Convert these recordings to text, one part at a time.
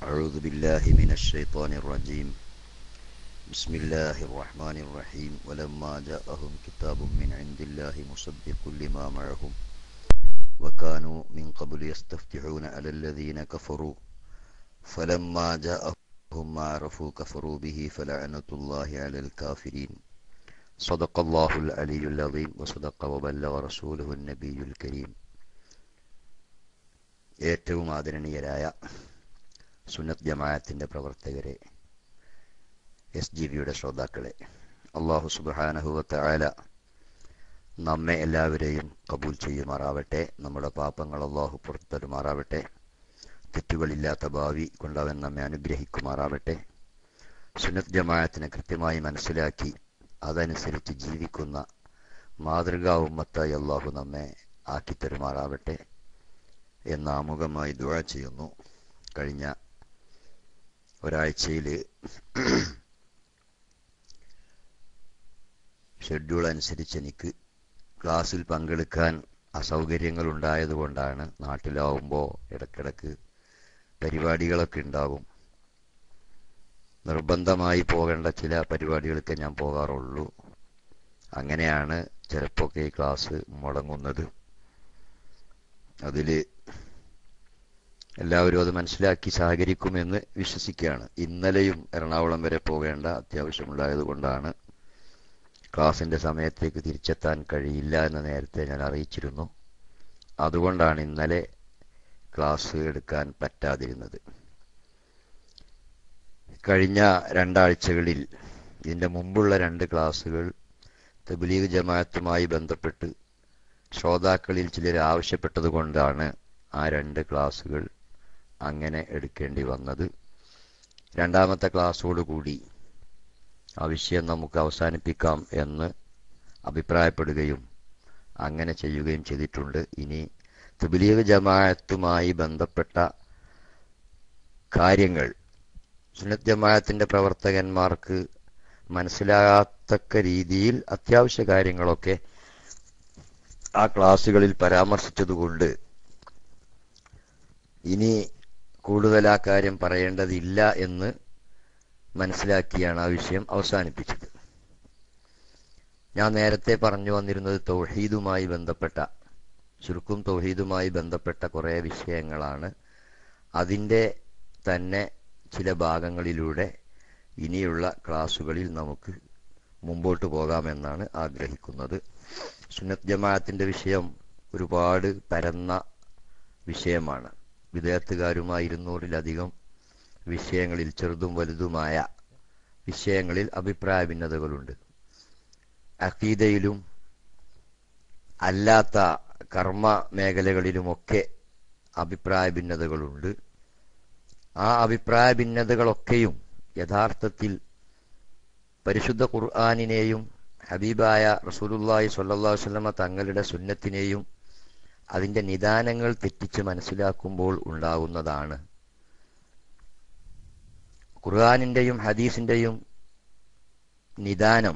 أعوذ بالله من الشيطان الرجيم بسم الله الرحمن الرحيم ولما جاءهم كتاب من عند الله مصدق لما معهم وكانوا من قبل يستفتحون على الذين كفروا فلما جاءهم ما عرفوا كفروا به فلعنة الله على الكافرين صدق الله العلي العظيم وصدق وبلغ رسوله النبي الكريم ഏറ്റവും ആദരണീയരായ സുന്നത്ത് ജമാഅത്തിന്റെ പ്രവർത്തകരെ എസ് ജി ബിയുടെ ശ്രോതാക്കളെ അള്ളാഹു സുബാനഹുവത്ത ആല നമ്മെ എല്ലാവരെയും കബൂൽ ചെയ്യുമാറാവട്ടെ നമ്മുടെ പാപങ്ങൾ അള്ളാഹു പുറത്തരുമാറാവട്ടെ തെറ്റുകളില്ലാത്ത ഭാവി കൊണ്ടവൻ നമ്മെ അനുഗ്രഹിക്കുമാറാവട്ടെ സുന്നത്ത് ജമാഅത്തിനെ കൃത്യമായി മനസ്സിലാക്കി അതനുസരിച്ച് ജീവിക്കുന്ന മാതൃകാ ഉമ്മത്തായി അള്ളാഹു നമ്മെ ആക്കിത്തരുമാറാവട്ടെ എന്ന ആമുഖമായി ദുഴ ചെയ്യുന്നു കഴിഞ്ഞ ഒരാഴ്ചയിൽ ഷെഡ്യൂൾ അനുസരിച്ച് എനിക്ക് ക്ലാസ്സിൽ പങ്കെടുക്കാൻ അസൗകര്യങ്ങൾ ഉണ്ടായതുകൊണ്ടാണ് നാട്ടിലാവുമ്പോൾ ഇടക്കിടക്ക് പരിപാടികളൊക്കെ ഉണ്ടാകും നിർബന്ധമായി പോകേണ്ട ചില പരിപാടികൾക്ക് ഞാൻ പോകാറുള്ളൂ അങ്ങനെയാണ് ചിലപ്പോഴൊക്കെ ഈ ക്ലാസ് മുടങ്ങുന്നത് അതിൽ എല്ലാവരും അത് മനസ്സിലാക്കി സഹകരിക്കുമെന്ന് വിശ്വസിക്കുകയാണ് ഇന്നലെയും എറണാകുളം വരെ പോകേണ്ട അത്യാവശ്യമുണ്ടായത് കൊണ്ടാണ് ക്ലാസിന്റെ സമയത്തേക്ക് തിരിച്ചെത്താൻ കഴിയില്ല എന്ന് നേരത്തെ ഞാൻ അറിയിച്ചിരുന്നു അതുകൊണ്ടാണ് ഇന്നലെ ക്ലാസ് എടുക്കാൻ പറ്റാതിരുന്നത് കഴിഞ്ഞ രണ്ടാഴ്ചകളിൽ ഇതിന്റെ മുമ്പുള്ള രണ്ട് ക്ലാസ്സുകൾ തബ്ലീഗ് ജമാഅത്തുമായി ബന്ധപ്പെട്ട് ശ്രോതാക്കളിൽ ചിലർ ആവശ്യപ്പെട്ടത് കൊണ്ടാണ് ആ രണ്ട് ക്ലാസ്സുകൾ അങ്ങനെ എടുക്കേണ്ടി വന്നത് രണ്ടാമത്തെ ക്ലാസ്സോടുകൂടി ആ വിഷയം നമുക്ക് അവസാനിപ്പിക്കാം എന്ന് അഭിപ്രായപ്പെടുകയും അങ്ങനെ ചെയ്യുകയും ചെയ്തിട്ടുണ്ട് ഇനി തുബിലീഗ് ജമാഅത്തുമായി ബന്ധപ്പെട്ട കാര്യങ്ങൾ സുന്നത്ത് ജമാഅത്തിന്റെ പ്രവർത്തകന്മാർക്ക് മനസ്സിലാകത്തക്ക രീതിയിൽ അത്യാവശ്യ കാര്യങ്ങളൊക്കെ ആ ക്ലാസ്സുകളിൽ പരാമർശിച്ചതുകൊണ്ട് ഇനി കൂടുതൽ ആ കാര്യം പറയേണ്ടതില്ല എന്ന് മനസ്സിലാക്കിയാണ് ആ വിഷയം അവസാനിപ്പിച്ചത് ഞാൻ നേരത്തെ പറഞ്ഞു വന്നിരുന്നത് തൗഹീദുമായി ബന്ധപ്പെട്ട ചുരുക്കും തൗഹീദുമായി ബന്ധപ്പെട്ട കുറേ വിഷയങ്ങളാണ് അതിൻ്റെ തന്നെ ചില ഭാഗങ്ങളിലൂടെ ഇനിയുള്ള ക്ലാസ്സുകളിൽ നമുക്ക് മുമ്പോട്ട് പോകാമെന്നാണ് ആഗ്രഹിക്കുന്നത് സുന്നത്ത് ജമാഅത്തിന്റെ വിഷയം ഒരുപാട് പരന്ന വിഷയമാണ് വിദേഹത്തുകാരുമായി ഇരുന്നൂറിലധികം വിഷയങ്ങളിൽ ചെറുതും വലുതുമായ വിഷയങ്ങളിൽ അഭിപ്രായ ഭിന്നതകളുണ്ട് അഖീദയിലും അല്ലാത്ത കർമ്മ മേഖലകളിലുമൊക്കെ അഭിപ്രായ ഭിന്നതകളുണ്ട് ആ അഭിപ്രായ ഭിന്നതകളൊക്കെയും യഥാർത്ഥത്തിൽ പരിശുദ്ധ ഖുർആാനിനെയും ഹബീബായ റസൂലുല്ലാഹി സ്വല്ലല്ലാഹു വസല്ലമ തങ്ങളുടെ സുന്നത്തിനെയും അതിന്റെ നിദാനങ്ങൾ തെറ്റിച്ച് മനസ്സിലാക്കുമ്പോൾ ഉണ്ടാകുന്നതാണ് ഖുർആാനിന്റെയും ഹദീസിന്റെയും നിദാനം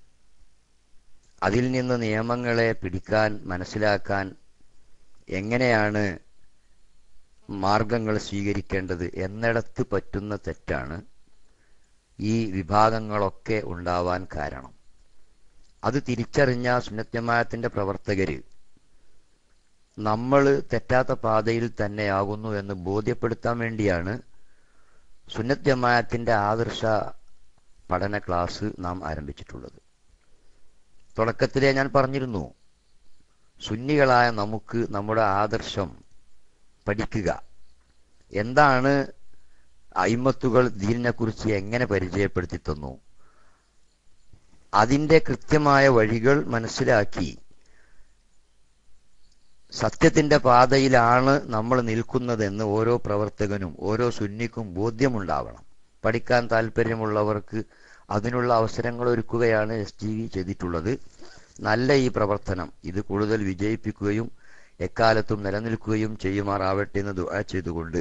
അതിൽ നിന്ന് നിയമങ്ങളെ പിടിക്കാൻ മനസ്സിലാക്കാൻ എങ്ങനെയാണ് മാർഗങ്ങൾ സ്വീകരിക്കേണ്ടത് എന്നിടത്ത് പറ്റുന്ന തെറ്റാണ് ഈ വിഭാഗങ്ങളൊക്കെ ഉണ്ടാവാൻ കാരണം അത് തിരിച്ചറിഞ്ഞ സുന്നത്യമായത്തിന്റെ പ്രവർത്തകര് നമ്മൾ തെറ്റാത്ത പാതയിൽ തന്നെയാകുന്നു എന്ന് ബോധ്യപ്പെടുത്താൻ വേണ്ടിയാണ് സുന്നത്ത് ജമാഅത്തിന്റെ ആദർശ പഠന ക്ലാസ് നാം ആരംഭിച്ചിട്ടുള്ളത് തുടക്കത്തിലെ ഞാൻ പറഞ്ഞിരുന്നു സുന്നികളായ നമുക്ക് നമ്മുടെ ആദർശം പഠിക്കുക എന്താണ് അയിമത്തുകൾ ദീനിനെ കുറിച്ച് എങ്ങനെ പരിചയപ്പെടുത്തി തന്നു അതിന്റെ കൃത്യമായ വഴികൾ മനസ്സിലാക്കി സത്യത്തിന്റെ പാതയിലാണ് നമ്മൾ നിൽക്കുന്നതെന്ന് ഓരോ പ്രവർത്തകനും ഓരോ സുന്നിക്കും ബോധ്യമുണ്ടാവണം പഠിക്കാൻ താല്പര്യമുള്ളവർക്ക് അതിനുള്ള അവസരങ്ങൾ ഒരുക്കുകയാണ് എസ് ടി വി ചെയ്തിട്ടുള്ളത് നല്ല ഈ പ്രവർത്തനം ഇത് കൂടുതൽ വിജയിപ്പിക്കുകയും എക്കാലത്തും നിലനിൽക്കുകയും ചെയ്യുമാറാവട്ടെ എന്ന് ദുആ ചെയ്തുകൊണ്ട്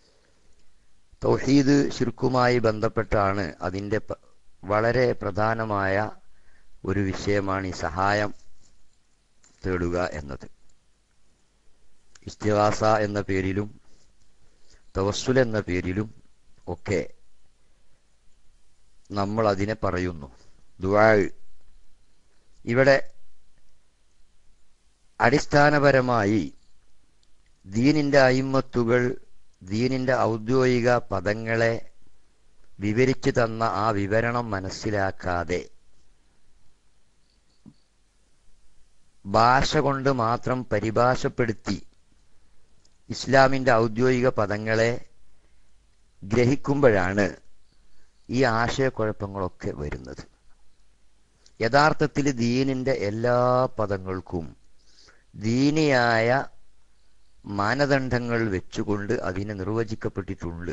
തൗഹീദ് ശിർക്കുമായി ബന്ധപ്പെട്ടാണ് അതിൻ്റെ വളരെ പ്രധാനമായ ഒരു വിഷയമാണ് ഈ സഹായം തേടുക എന്നത് ഇസ്തിവാസ എന്ന പേരിലും തവസ്സുൽ എന്ന പേരിലും ഒക്കെ നമ്മൾ അതിനെ പറയുന്നു ദുആ ഇവിടെ അടിസ്ഥാനപരമായി ദീനിന്റെ അയിമത്തുകൾ ദീനിന്റെ ഔദ്യോഗിക പദങ്ങളെ വിവരിച്ചു തന്ന ആ വിവരണം മനസ്സിലാക്കാതെ ഭാഷ കൊണ്ട് മാത്രം പരിഭാഷപ്പെടുത്തി ഇസ്ലാമിന്റെ ഔദ്യോഗിക പദങ്ങളെ ഗ്രഹിക്കുമ്പോഴാണ് ഈ ആശയക്കുഴപ്പങ്ങളൊക്കെ വരുന്നത് യഥാർത്ഥത്തിൽ ദീനിന്റെ എല്ലാ പദങ്ങൾക്കും ദീനിയായ മാനദണ്ഡങ്ങൾ വെച്ചുകൊണ്ട് അതിനെ നിർവചിക്കപ്പെട്ടിട്ടുണ്ട്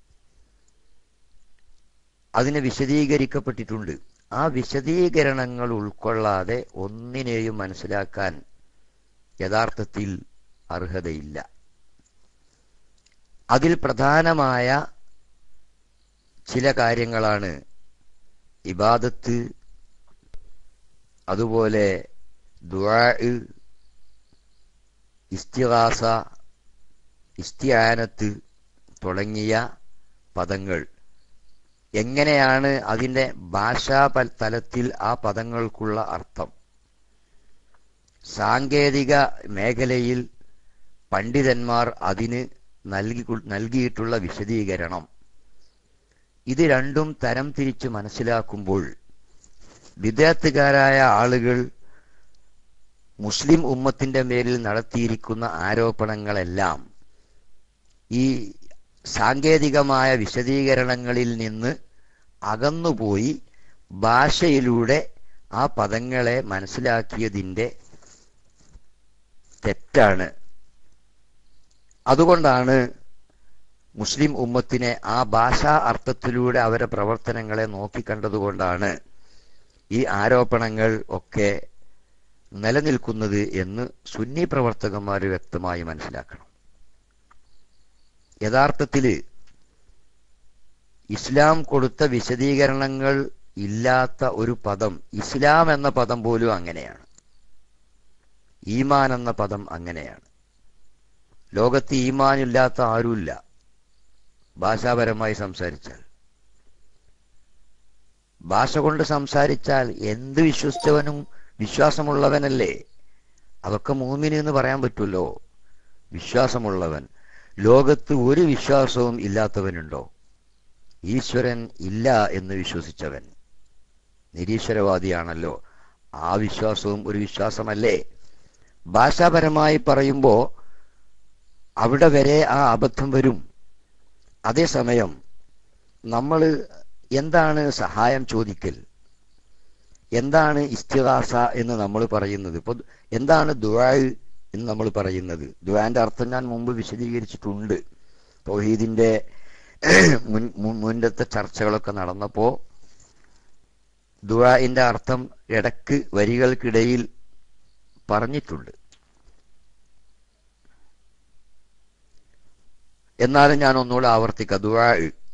അതിനെ വിശദീകരിക്കപ്പെട്ടിട്ടുണ്ട് ആ വിശദീകരണങ്ങൾ ഉൾക്കൊള്ളാതെ ഒന്നിനെയും മനസ്സിലാക്കാൻ യഥാർത്ഥത്തിൽ അർഹതയില്ല അതിൽ പ്രധാനമായ ചില കാര്യങ്ങളാണ് ഇബാദത്ത് അതുപോലെ ദുആ ഇസ്തിഹാസ ഇസ്തിയാനത്ത് തുടങ്ങിയ പദങ്ങൾ എങ്ങനെയാണ് അതിൻ്റെ ഭാഷാ തലത്തിൽ ആ പദങ്ങൾക്കുള്ള അർത്ഥം സാങ്കേതിക മേഖലയിൽ പണ്ഡിതന്മാർ അതിന് നൽകി നൽകിയിട്ടുള്ള വിശദീകരണം ഇത് രണ്ടും തരം തിരിച്ച് മനസ്സിലാക്കുമ്പോൾ വിദ്യാർത്ഥികാരായ ആളുകൾ മുസ്ലിം ഉമ്മത്തിന്റെ മേലിൽ നടത്തിയിരിക്കുന്ന ആരോപണങ്ങളെല്ലാം ഈ സാങ്കേതികമായ വിശദീകരണങ്ങളിൽ നിന്ന് അകന്നുപോയി ഭാഷയിലൂടെ ആ പദങ്ങളെ മനസ്സിലാക്കിയതിൻ്റെ തെറ്റാണ് അതുകൊണ്ടാണ് മുസ്ലിം ഉമ്മത്തിനെ ആ ഭാഷാ അർത്ഥത്തിലൂടെ അവരുടെ പ്രവർത്തനങ്ങളെ നോക്കിക്കണ്ടതുകൊണ്ടാണ് ഈ ആരോപണങ്ങൾ ഒക്കെ നിലനിൽക്കുന്നത് എന്ന് സുന്നി പ്രവർത്തകന്മാർ വ്യക്തമായി മനസ്സിലാക്കണം യഥാർത്ഥത്തിൽ ഇസ്ലാം കൊടുത്ത വിശദീകരണങ്ങൾ ഇല്ലാത്ത ഒരു പദം ഇസ്ലാം എന്ന പദം പോലും അങ്ങനെയാണ് ഈമാൻ എന്ന പദം അങ്ങനെയാണ് ലോകത്ത് ഈമാൻ ഇല്ലാത്ത ആരുമില്ല ഭാഷാപരമായി സംസാരിച്ചാൽ ഭാഷ കൊണ്ട് സംസാരിച്ചാൽ എന്ത് വിശ്വസിച്ചവനും വിശ്വാസമുള്ളവനല്ലേ അതൊക്കെ മൂമിന് എന്ന് പറയാൻ പറ്റുമല്ലോ വിശ്വാസമുള്ളവൻ ലോകത്ത് ഒരു വിശ്വാസവും ഇല്ലാത്തവനുണ്ടോ ഈശ്വരൻ ഇല്ല എന്ന് വിശ്വസിച്ചവൻ നിരീശ്വരവാദിയാണല്ലോ ആ വിശ്വാസവും ഒരു വിശ്വാസമല്ലേ ഭാഷാപരമായി പറയുമ്പോൾ അവിടെ വരെ ആ അബദ്ധം വരും അതേസമയം നമ്മൾ എന്താണ് സഹായം ചോദിക്കൽ എന്താണ് ഇസ്തിഹാസ എന്ന് നമ്മൾ പറയുന്നത് ഇപ്പൊ എന്താണ് ദുആ എന്ന് നമ്മൾ പറയുന്നത് ദുആന്റെ അർത്ഥം ഞാൻ മുമ്പ് വിശദീകരിച്ചിട്ടുണ്ട് തൗഹീദിന്റെ മുൻ മുൻപത്തെ ചർച്ചകളൊക്കെ നടന്നപ്പോ ദുആന്റെ അർത്ഥം ഇടക്ക് വരികൾക്കിടയിൽ പറഞ്ഞിട്ടുണ്ട് എന്നാലും ഞാൻ ഒന്നുകൂടെ ആവർത്തിക്കാം ദുആ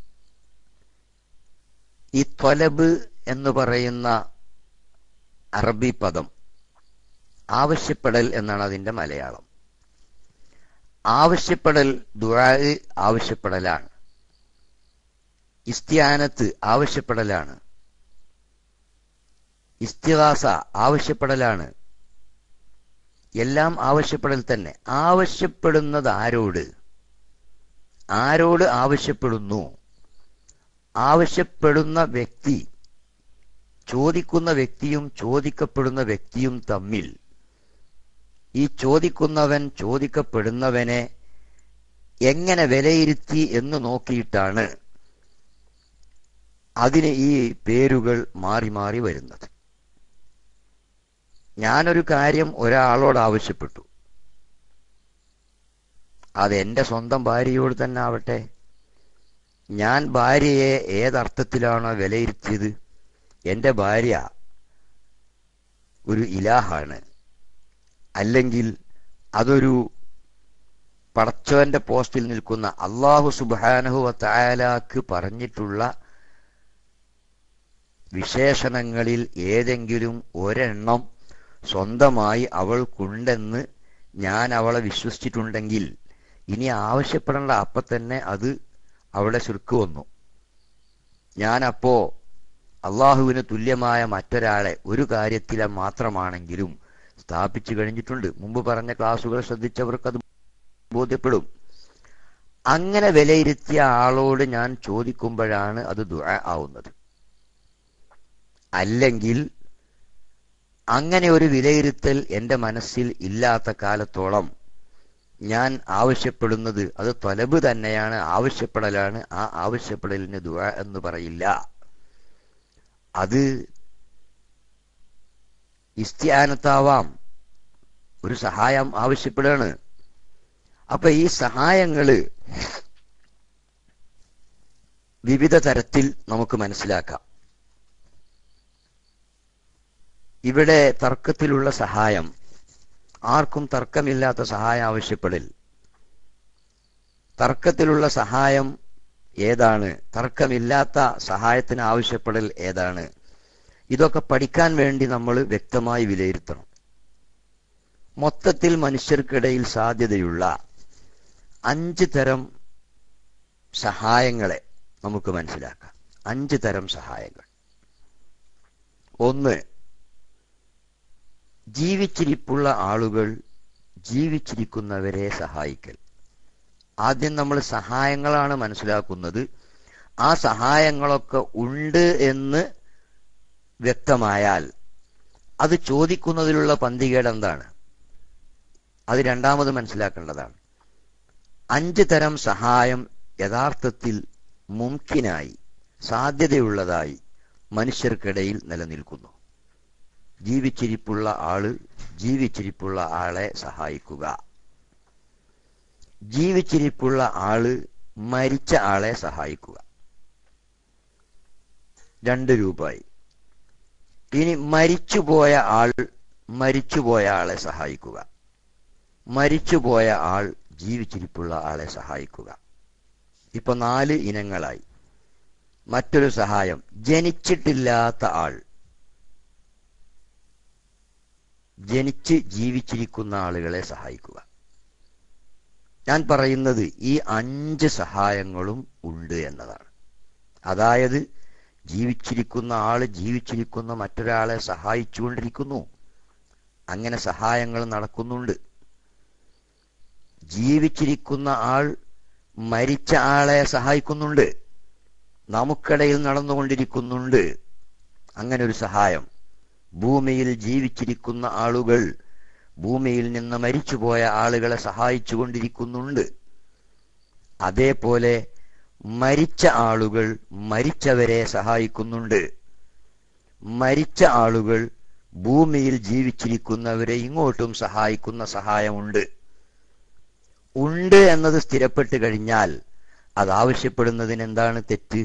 ഈ ത്വലബ് എന്ന് പറയുന്ന അറബി പദം ആവശ്യപ്പെടൽ എന്നാണ് അതിന്റെ മലയാളം ആവശ്യപ്പെടൽ ദുആ ആവശ്യപ്പെടലാണ് ഇസ്തിയാനത്ത് ആവശ്യപ്പെടലാണ് ഇസ്തിഹാസ ആവശ്യപ്പെടലാണ് എല്ലാം ആവശ്യപ്പെടൽ തന്നെ ആവശ്യപ്പെടുന്നത് ആരോട് ആരോട് ആവശ്യപ്പെടുന്നു ആവശ്യപ്പെടുന്ന വ്യക്തി ചോദിക്കുന്ന വ്യക്തിയും ചോദിക്കപ്പെടുന്ന വ്യക്തിയും തമ്മിൽ ഈ ചോദിക്കുന്നവൻ ചോദിക്കപ്പെടുന്നവനെ എങ്ങനെ വിലയിരുത്തി എന്ന് നോക്കിയിട്ടാണ് അതിന് ഈ പേരുകൾ മാറി മാറി വരുന്നത് ഞാനൊരു കാര്യം ഒരാളോട് ആവശ്യപ്പെട്ടു അത് എന്റെ സ്വന്തം ഭാര്യയോട് തന്നെ ആവട്ടെ ഞാൻ ഭാര്യയെ ഏതർത്ഥത്തിലാണോ വിലയിരുത്തിയത് എന്റെ ഭാര്യ ഒരു ഇലാഹാണ് അല്ലെങ്കിൽ അതൊരു പടച്ചവന്റെ പോസ്റ്റിൽ നിൽക്കുന്ന അള്ളാഹു സുബാനഹു തായാലാക്ക് പറഞ്ഞിട്ടുള്ള വിശേഷണങ്ങളിൽ ഏതെങ്കിലും ഒരെണ്ണം സ്വന്തമായി അവൾക്കുണ്ടെന്ന് ഞാൻ അവളെ വിശ്വസിച്ചിട്ടുണ്ടെങ്കിൽ ഇനി ആവശ്യപ്പെടേണ്ട അപ്പം തന്നെ അത് അവിടെ ശുർക്ക് വന്നു ഞാനപ്പോ അള്ളാഹുവിന് തുല്യമായ മറ്റൊരാളെ ഒരു കാര്യത്തിലെ മാത്രമാണെങ്കിലും സ്ഥാപിച്ചു കഴിഞ്ഞിട്ടുണ്ട് മുമ്പ് പറഞ്ഞ ക്ലാസുകൾ ശ്രദ്ധിച്ചവർക്ക് അത് ബോധ്യപ്പെടും അങ്ങനെ വിലയിരുത്തിയ ആളോട് ഞാൻ ചോദിക്കുമ്പോഴാണ് അത് ദുആ ആവുന്നത് അല്ലെങ്കിൽ അങ്ങനെ ഒരു വിലയിരുത്തൽ എന്റെ മനസ്സിൽ ഇല്ലാത്ത കാലത്തോളം ഞാൻ ആവശ്യപ്പെടുന്നത് അത് തൊലബ് തന്നെയാണ് ആവശ്യപ്പെടലാണ് ആ ആവശ്യപ്പെടലിന് ദുആ എന്ന് പറയില്ല അത് ഇസ്ത്യാനത്താവാം ഒരു സഹായം ആവശ്യപ്പെടുകയാണ് അപ്പൊ ഈ സഹായങ്ങള് വിവിധ തരത്തിൽ നമുക്ക് മനസ്സിലാക്കാം ഇവിടെ തർക്കത്തിലുള്ള സഹായം ആർക്കും തർക്കമില്ലാത്ത സഹായം ആവശ്യപ്പെടൽ തർക്കത്തിലുള്ള സഹായം ഏതാണ് തർക്കമില്ലാത്ത സഹായത്തിന് ആവശ്യപ്പെടൽ ഏതാണ് ഇതൊക്കെ പഠിക്കാൻ വേണ്ടി നമ്മൾ വ്യക്തമായി വിലയിരുത്തണം മൊത്തത്തിൽ മനുഷ്യർക്കിടയിൽ സാധ്യതയുള്ള അഞ്ച് തരം സഹായങ്ങളെ നമുക്ക് മനസ്സിലാക്കാം അഞ്ച് തരം സഹായങ്ങൾ ഒന്ന് ജീവിച്ചിരിപ്പുള്ള ആളുകൾ ജീവിച്ചിരിക്കുന്നവരെ സഹായിക്കൽ ആദ്യം നമ്മൾ സഹായങ്ങളാണ് മനസ്സിലാക്കുന്നത് ആ സഹായങ്ങളൊക്കെ ഉണ്ട് എന്ന് വ്യക്തമായാൽ അത് ചോദിക്കുന്നതിലുള്ള പന്തികേട് എന്താണ് അത് രണ്ടാമത് മനസ്സിലാക്കേണ്ടതാണ് അഞ്ച് തരം സഹായം യഥാർത്ഥത്തിൽ മുംകിനായി സാധ്യതയുള്ളതായി മനുഷ്യർക്കിടയിൽ നിലനിൽക്കുന്നു ജീവിച്ചിരിപ്പുള്ള ആള് ജീവിച്ചിരിപ്പുള്ള ആളെ സഹായിക്കുക ജീവിച്ചിരിപ്പുള്ള ആള് മരിച്ച ആളെ സഹായിക്കുക രണ്ട് രൂപയായി ഇനി മരിച്ചുപോയ ആൾ മരിച്ചുപോയ ആളെ സഹായിക്കുക മരിച്ചുപോയ ആൾ ജീവിച്ചിരിപ്പുള്ള ആളെ സഹായിക്കുക ഇപ്പൊ നാല് ഇനങ്ങളായി മറ്റൊരു സഹായം ജനിച്ചിട്ടില്ലാത്ത ആൾ ജനിച്ച് ജീവിച്ചിരിക്കുന്ന ആളുകളെ സഹായിക്കുക ഞാൻ പറയുന്നത് ഈ അഞ്ച് സഹായങ്ങളും ഉണ്ട് എന്നതാണ് അതായത് ജീവിച്ചിരിക്കുന്ന ആള് ജീവിച്ചിരിക്കുന്ന മറ്റൊരാളെ സഹായിച്ചുകൊണ്ടിരിക്കുന്നു അങ്ങനെ സഹായങ്ങൾ നടക്കുന്നുണ്ട് ജീവിച്ചിരിക്കുന്ന ആൾ മരിച്ച ആളെ സഹായിക്കുന്നുണ്ട് നമുക്കിടയിൽ നടന്നുകൊണ്ടിരിക്കുന്നുണ്ട് അങ്ങനെ ഒരു സഹായം ഭൂമിയിൽ ജീവിച്ചിരിക്കുന്ന ആളുകൾ ഭൂമിയിൽ നിന്ന് മരിച്ചുപോയ ആളുകളെ സഹായിച്ചുകൊണ്ടിരിക്കുന്നുണ്ട് അതേപോലെ മരിച്ച ആളുകൾ മരിച്ചവരെ സഹായിക്കുന്നുണ്ട് മരിച്ച ആളുകൾ ഭൂമിയിൽ ജീവിച്ചിരിക്കുന്നവരെ ഇങ്ങോട്ടും സഹായിക്കുന്ന സഹായമുണ്ട് ഉണ്ട് എന്നത് സ്ഥിരപ്പെട്ട് കഴിഞ്ഞാൽ അത് ആവശ്യപ്പെടുന്നതിന് എന്താണ് തെറ്റ്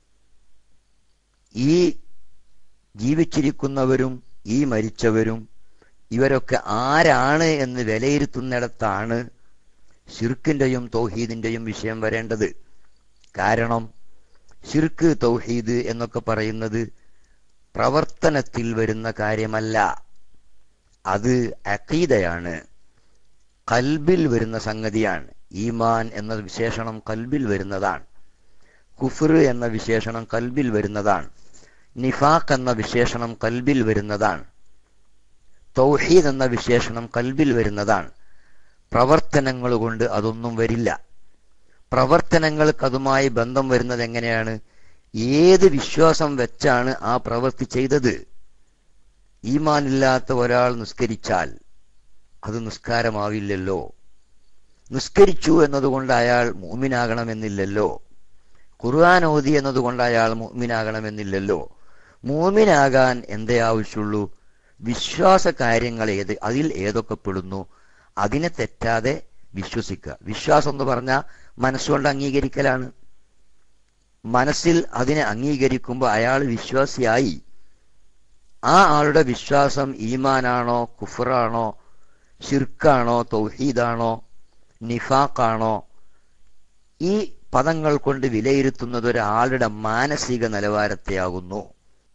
ഈ ജീവിച്ചിരിക്കുന്നവരും ഈ മരിച്ചവരും ഇവരൊക്കെ ആരാണ് എന്ന് വിലയിരുത്തുന്നിടത്താണ് ഷിർക്കിന്റെയും തൗഹീദിന്റെയും വിഷയം വരേണ്ടത് കാരണം ഷിർക്ക് തൗഹീദ് എന്നൊക്കെ പറയുന്നത് പ്രവർത്തനത്തിൽ വരുന്ന കാര്യമല്ല അത് അഖീദയാണ് കൽബിൽ വരുന്ന സംഗതിയാണ് ഈമാൻ എന്ന വിശേഷണം കൽബിൽ വരുന്നതാണ് കുഫർ എന്ന വിശേഷണം കൽബിൽ വരുന്നതാണ് നിഫാഖ് എന്ന വിശേഷണം കൽബിൽ വരുന്നതാണ് തൗഹീദ് എന്ന വിശേഷണം കൽബിൽ വരുന്നതാണ് പ്രവർത്തനങ്ങൾ കൊണ്ട് അതൊന്നും വരില്ല പ്രവർത്തനങ്ങൾക്ക് അതുമായി ബന്ധം വരുന്നത് എങ്ങനെയാണ് ഏത് വിശ്വാസം വെച്ചാണ് ആ പ്രവൃത്തി ചെയ്തത് ഈമാനില്ലാത്ത ഒരാൾ നിസ്കരിച്ചാൽ അത് നിസ്കാരമാവില്ലല്ലോ നിസ്കരിച്ചു എന്നതുകൊണ്ട് അയാൾ മൂമിനാകണമെന്നില്ലല്ലോ ഖുർആൻ ഓതി എന്നതുകൊണ്ട് അയാൾ മൂമിനാകണമെന്നില്ലല്ലോ മൂമിനാകാൻ എന്തേ ആവശ്യമുള്ളൂ വിശ്വാസ കാര്യങ്ങൾ ഏത് അതിൽ ഏതൊക്കെ പെടുന്നു അതിനെ തെറ്റാതെ വിശ്വസിക്കുക വിശ്വാസം എന്ന് പറഞ്ഞാൽ മനസ്സുകൊണ്ട് അംഗീകരിക്കലാണ് മനസ്സിൽ അതിനെ അംഗീകരിക്കുമ്പോൾ അയാൾ വിശ്വാസിയായി ആ ആളുടെ വിശ്വാസം ഈമാനാണോ കുഫറാണോ ഷിർക്കാണോ തൗഹീദാണോ നിഫാഖാണോ ഈ പദങ്ങൾ കൊണ്ട് വിലയിരുത്തുന്നത് ഒരാളുടെ മാനസിക നിലവാരത്തെയാകുന്നു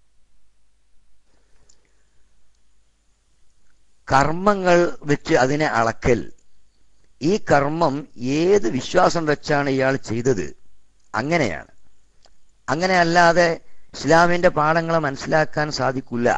കർമ്മങ്ങൾ വെച്ച് അതിനെ അളക്കൽ ഈ കർമ്മം ഏത് വിശ്വാസം വെച്ചാണ് ഇയാൾ ചെയ്തത് അങ്ങനെയാണ് അങ്ങനെ അല്ലാതെ ഇസ്ലാമിന്റെ പാഠങ്ങളെ മനസ്സിലാക്കാൻ സാധിക്കില്ല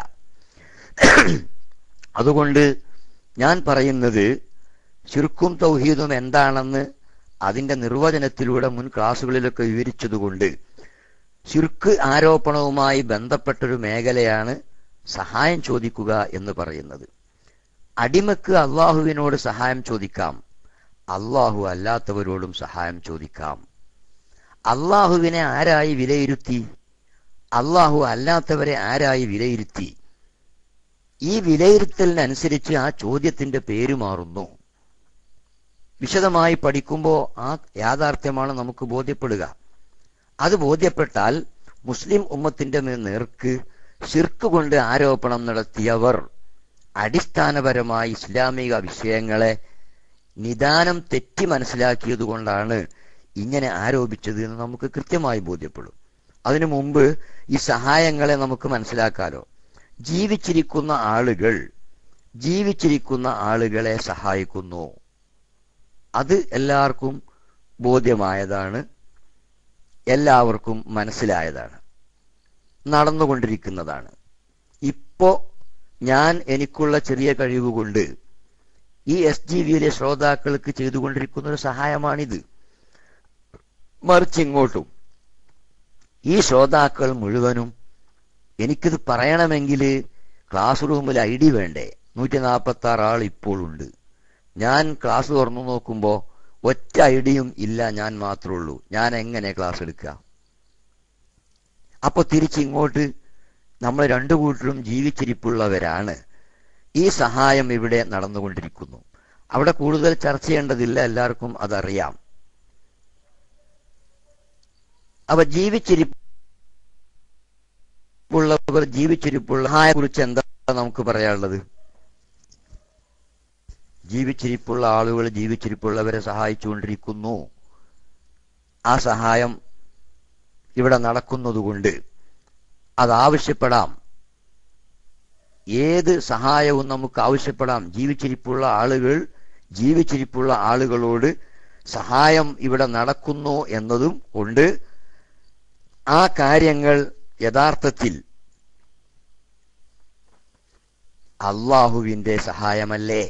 അതുകൊണ്ട് ഞാൻ പറയുന്നത് ശിർക്കും തൗഹീദും എന്താണെന്ന് അതിന്റെ നിർവചനത്തിലൂടെ മുൻ ക്ലാസ്സുകളിലൊക്കെ വിവരിച്ചതുകൊണ്ട് ശിർക്ക് ആരോപണവുമായി ബന്ധപ്പെട്ടൊരു മേഖലയാണ് സഹായം ചോദിക്കുക എന്ന് പറയുന്നത് അടിമക്ക് അള്ളാഹുവിനോട് സഹായം ചോദിക്കാം അള്ളാഹു അല്ലാത്തവരോടും സഹായം ചോദിക്കാം അള്ളാഹുവിനെ ആരായി വിലയിരുത്തി അള്ളാഹു അല്ലാത്തവരെ ആരായി വിലയിരുത്തി ഈ വിലയിരുത്തലിനനുസരിച്ച് ആ ചോദ്യത്തിന്റെ പേര് മാറുന്നു വിശദമായി പഠിക്കുമ്പോൾ ആ യാഥാർത്ഥ്യമാണ് നമുക്ക് ബോധ്യപ്പെടുക അത് ബോധ്യപ്പെട്ടാൽ മുസ്ലിം ഉമ്മത്തിന്റെ നേർക്ക് ശിർക്ക് കൊണ്ട് ആരോപണം നടത്തിയവർ അടിസ്ഥാനപരമായി ഇസ്ലാമിക വിഷയങ്ങളെ നിദാനം തെറ്റി മനസ്സിലാക്കിയത് കൊണ്ടാണ് ഇങ്ങനെ ആരോപിച്ചത് എന്ന് നമുക്ക് കൃത്യമായി ബോധ്യപ്പെടും അതിനു മുമ്പ് ഈ സഹായങ്ങളെ നമുക്ക് മനസ്സിലാക്കാലോ ജീവിച്ചിരിക്കുന്ന ആളുകൾ ജീവിച്ചിരിക്കുന്ന ആളുകളെ സഹായിക്കുന്നു അത് എല്ലാവർക്കും ബോധ്യമായതാണ് എല്ലാവർക്കും മനസ്സിലായതാണ് നടന്നുകൊണ്ടിരിക്കുന്നതാണ് ഇപ്പോ ഞാൻ എനിക്കുള്ള ചെറിയ കഴിവ് കൊണ്ട് ഈ എസ് ജി വിയിലെ ശ്രോതാക്കൾക്ക് ചെയ്തുകൊണ്ടിരിക്കുന്ന ഒരു സഹായമാണിത് മറിച്ച് ഇങ്ങോട്ടും ഈ ശ്രോതാക്കൾ മുഴുവനും എനിക്കിത് പറയണമെങ്കിൽ ക്ലാസ് റൂമിൽ ഐ ഡി വേണ്ടേ നൂറ്റി നാൽപ്പത്തി ആറ് ആൾ ഇപ്പോൾ ഉണ്ട് ഞാൻ ക്ലാസ് തുറന്നു നോക്കുമ്പോൾ ഒറ്റ ഐഡിയും ഇല്ല ഞാൻ മാത്രമേ ഉള്ളൂ ഞാൻ എങ്ങനെ ക്ലാസ് എടുക്കുക അപ്പൊ തിരിച്ചിങ്ങോട്ട് നമ്മൾ രണ്ടു കൂട്ടരും ജീവിച്ചിരിപ്പുള്ളവരാണ് ഈ സഹായം ഇവിടെ നടന്നുകൊണ്ടിരിക്കുന്നു അവിടെ കൂടുതൽ ചർച്ച ചെയ്യേണ്ടതില്ല എല്ലാവർക്കും അതറിയാം അവ ജീവിച്ചിരിപ്പുള്ളവർ ജീവിച്ചിരിപ്പുള്ള സഹായെ കുറിച്ച് എന്താ നമുക്ക് പറയാനുള്ളത് ജീവിച്ചിരിപ്പുള്ള ആളുകൾ ജീവിച്ചിരിപ്പുള്ളവരെ സഹായിച്ചുകൊണ്ടിരിക്കുന്നു ആ സഹായം ഇവിടെ നടക്കുന്നതുകൊണ്ട് അത് ആവശ്യപ്പെടാം ഏത് സഹായവും നമുക്ക് ആവശ്യപ്പെടാം ജീവിച്ചിരിപ്പുള്ള ആളുകൾ ജീവിച്ചിരിപ്പുള്ള ആളുകളോട് സഹായം ഇവിടെ നടക്കുന്നു എന്നതും കൊണ്ട് ആ കാര്യങ്ങൾ യഥാർത്ഥത്തിൽ അള്ളാഹുവിന്റെ സഹായമല്ലേ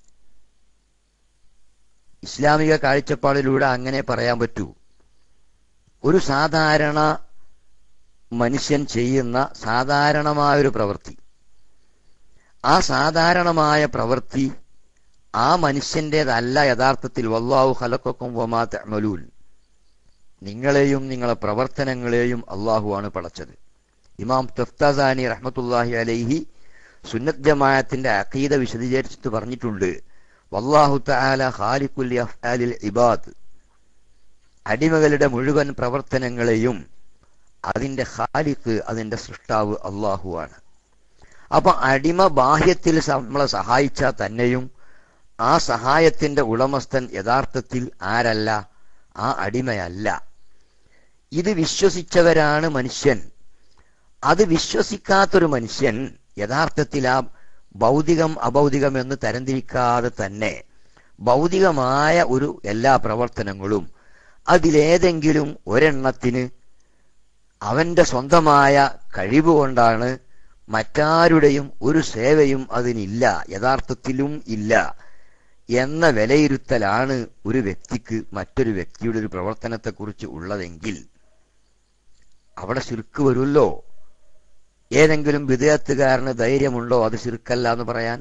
ഇസ്ലാമിക കാഴ്ചപ്പാടിലൂടെ അങ്ങനെ പറയാൻ പറ്റൂ ഒരു സാധാരണ മനുഷ്യൻ ചെയ്യുന്ന സാധാരണമായൊരു പ്രവൃത്തി ആ സാധാരണമായ പ്രവൃത്തി ആ മനുഷ്യന്റേതല്ല യഥാർത്ഥത്തിൽ വല്ലാഹു ഹലക്കൊക്കും വമാ തഅമലൂൻ നിങ്ങളെയും നിങ്ങളെ പ്രവർത്തനങ്ങളെയും അള്ളാഹുവാണ് പടച്ചത് ഇമാം തഫ്താസാനി റഹ്മത്തുല്ലാഹി അലൈഹി സുന്നത്ത് ജമാഅത്തിന്റെ അഖീദ വിശദീകരിച്ചിട്ട് പറഞ്ഞിട്ടുണ്ട് വല്ലാഹു തആല ഖാലിഖുൽ അഫ്ആലിൽ ഇബാദ് അടിമകളുടെ മുഴുവൻ പ്രവർത്തനങ്ങളെയും അതിന്റെ ഖാലിഖ് അതിന്റെ സൃഷ്ടാവ് അള്ളാഹുവാണ് അപ്പൊ അടിമ ബാഹ്യത്തിൽ നമ്മളെ സഹായിച്ചാൽ തന്നെയും ആ സഹായത്തിന്റെ ഉടമസ്ഥൻ യഥാർത്ഥത്തിൽ ആരല്ല ആ അടിമയല്ല ഇത് വിശ്വസിച്ചവരാണ് മനുഷ്യൻ അത് വിശ്വസിക്കാത്തൊരു മനുഷ്യൻ യഥാർത്ഥത്തിൽ ആ ഭൗതികം അഭൗതികം എന്ന് തരംതിരിക്കാതെ തന്നെ ഭൗതികമായ ഒരു എല്ലാ പ്രവർത്തനങ്ങളും അതിലേതെങ്കിലും ഒരെണ്ണത്തിന് അവന്റെ സ്വന്തമായ കഴിവ് കൊണ്ടാണ് മറ്റാരുടെയും ഒരു സേവയും അതിനില്ല യഥാർത്ഥത്തിലും ഇല്ല എന്ന വിലയിരുത്തലാണ് ഒരു വ്യക്തിക്ക് മറ്റൊരു വ്യക്തിയുടെ ഒരു പ്രവർത്തനത്തെക്കുറിച്ച് ഉള്ളതെങ്കിൽ അവിടെ ശിർക്ക് വരുമല്ലോ ഏതെങ്കിലും വിദേഹത്തുകാരന് ധൈര്യമുണ്ടോ അത് ശിർക്കല്ല എന്ന് പറയാൻ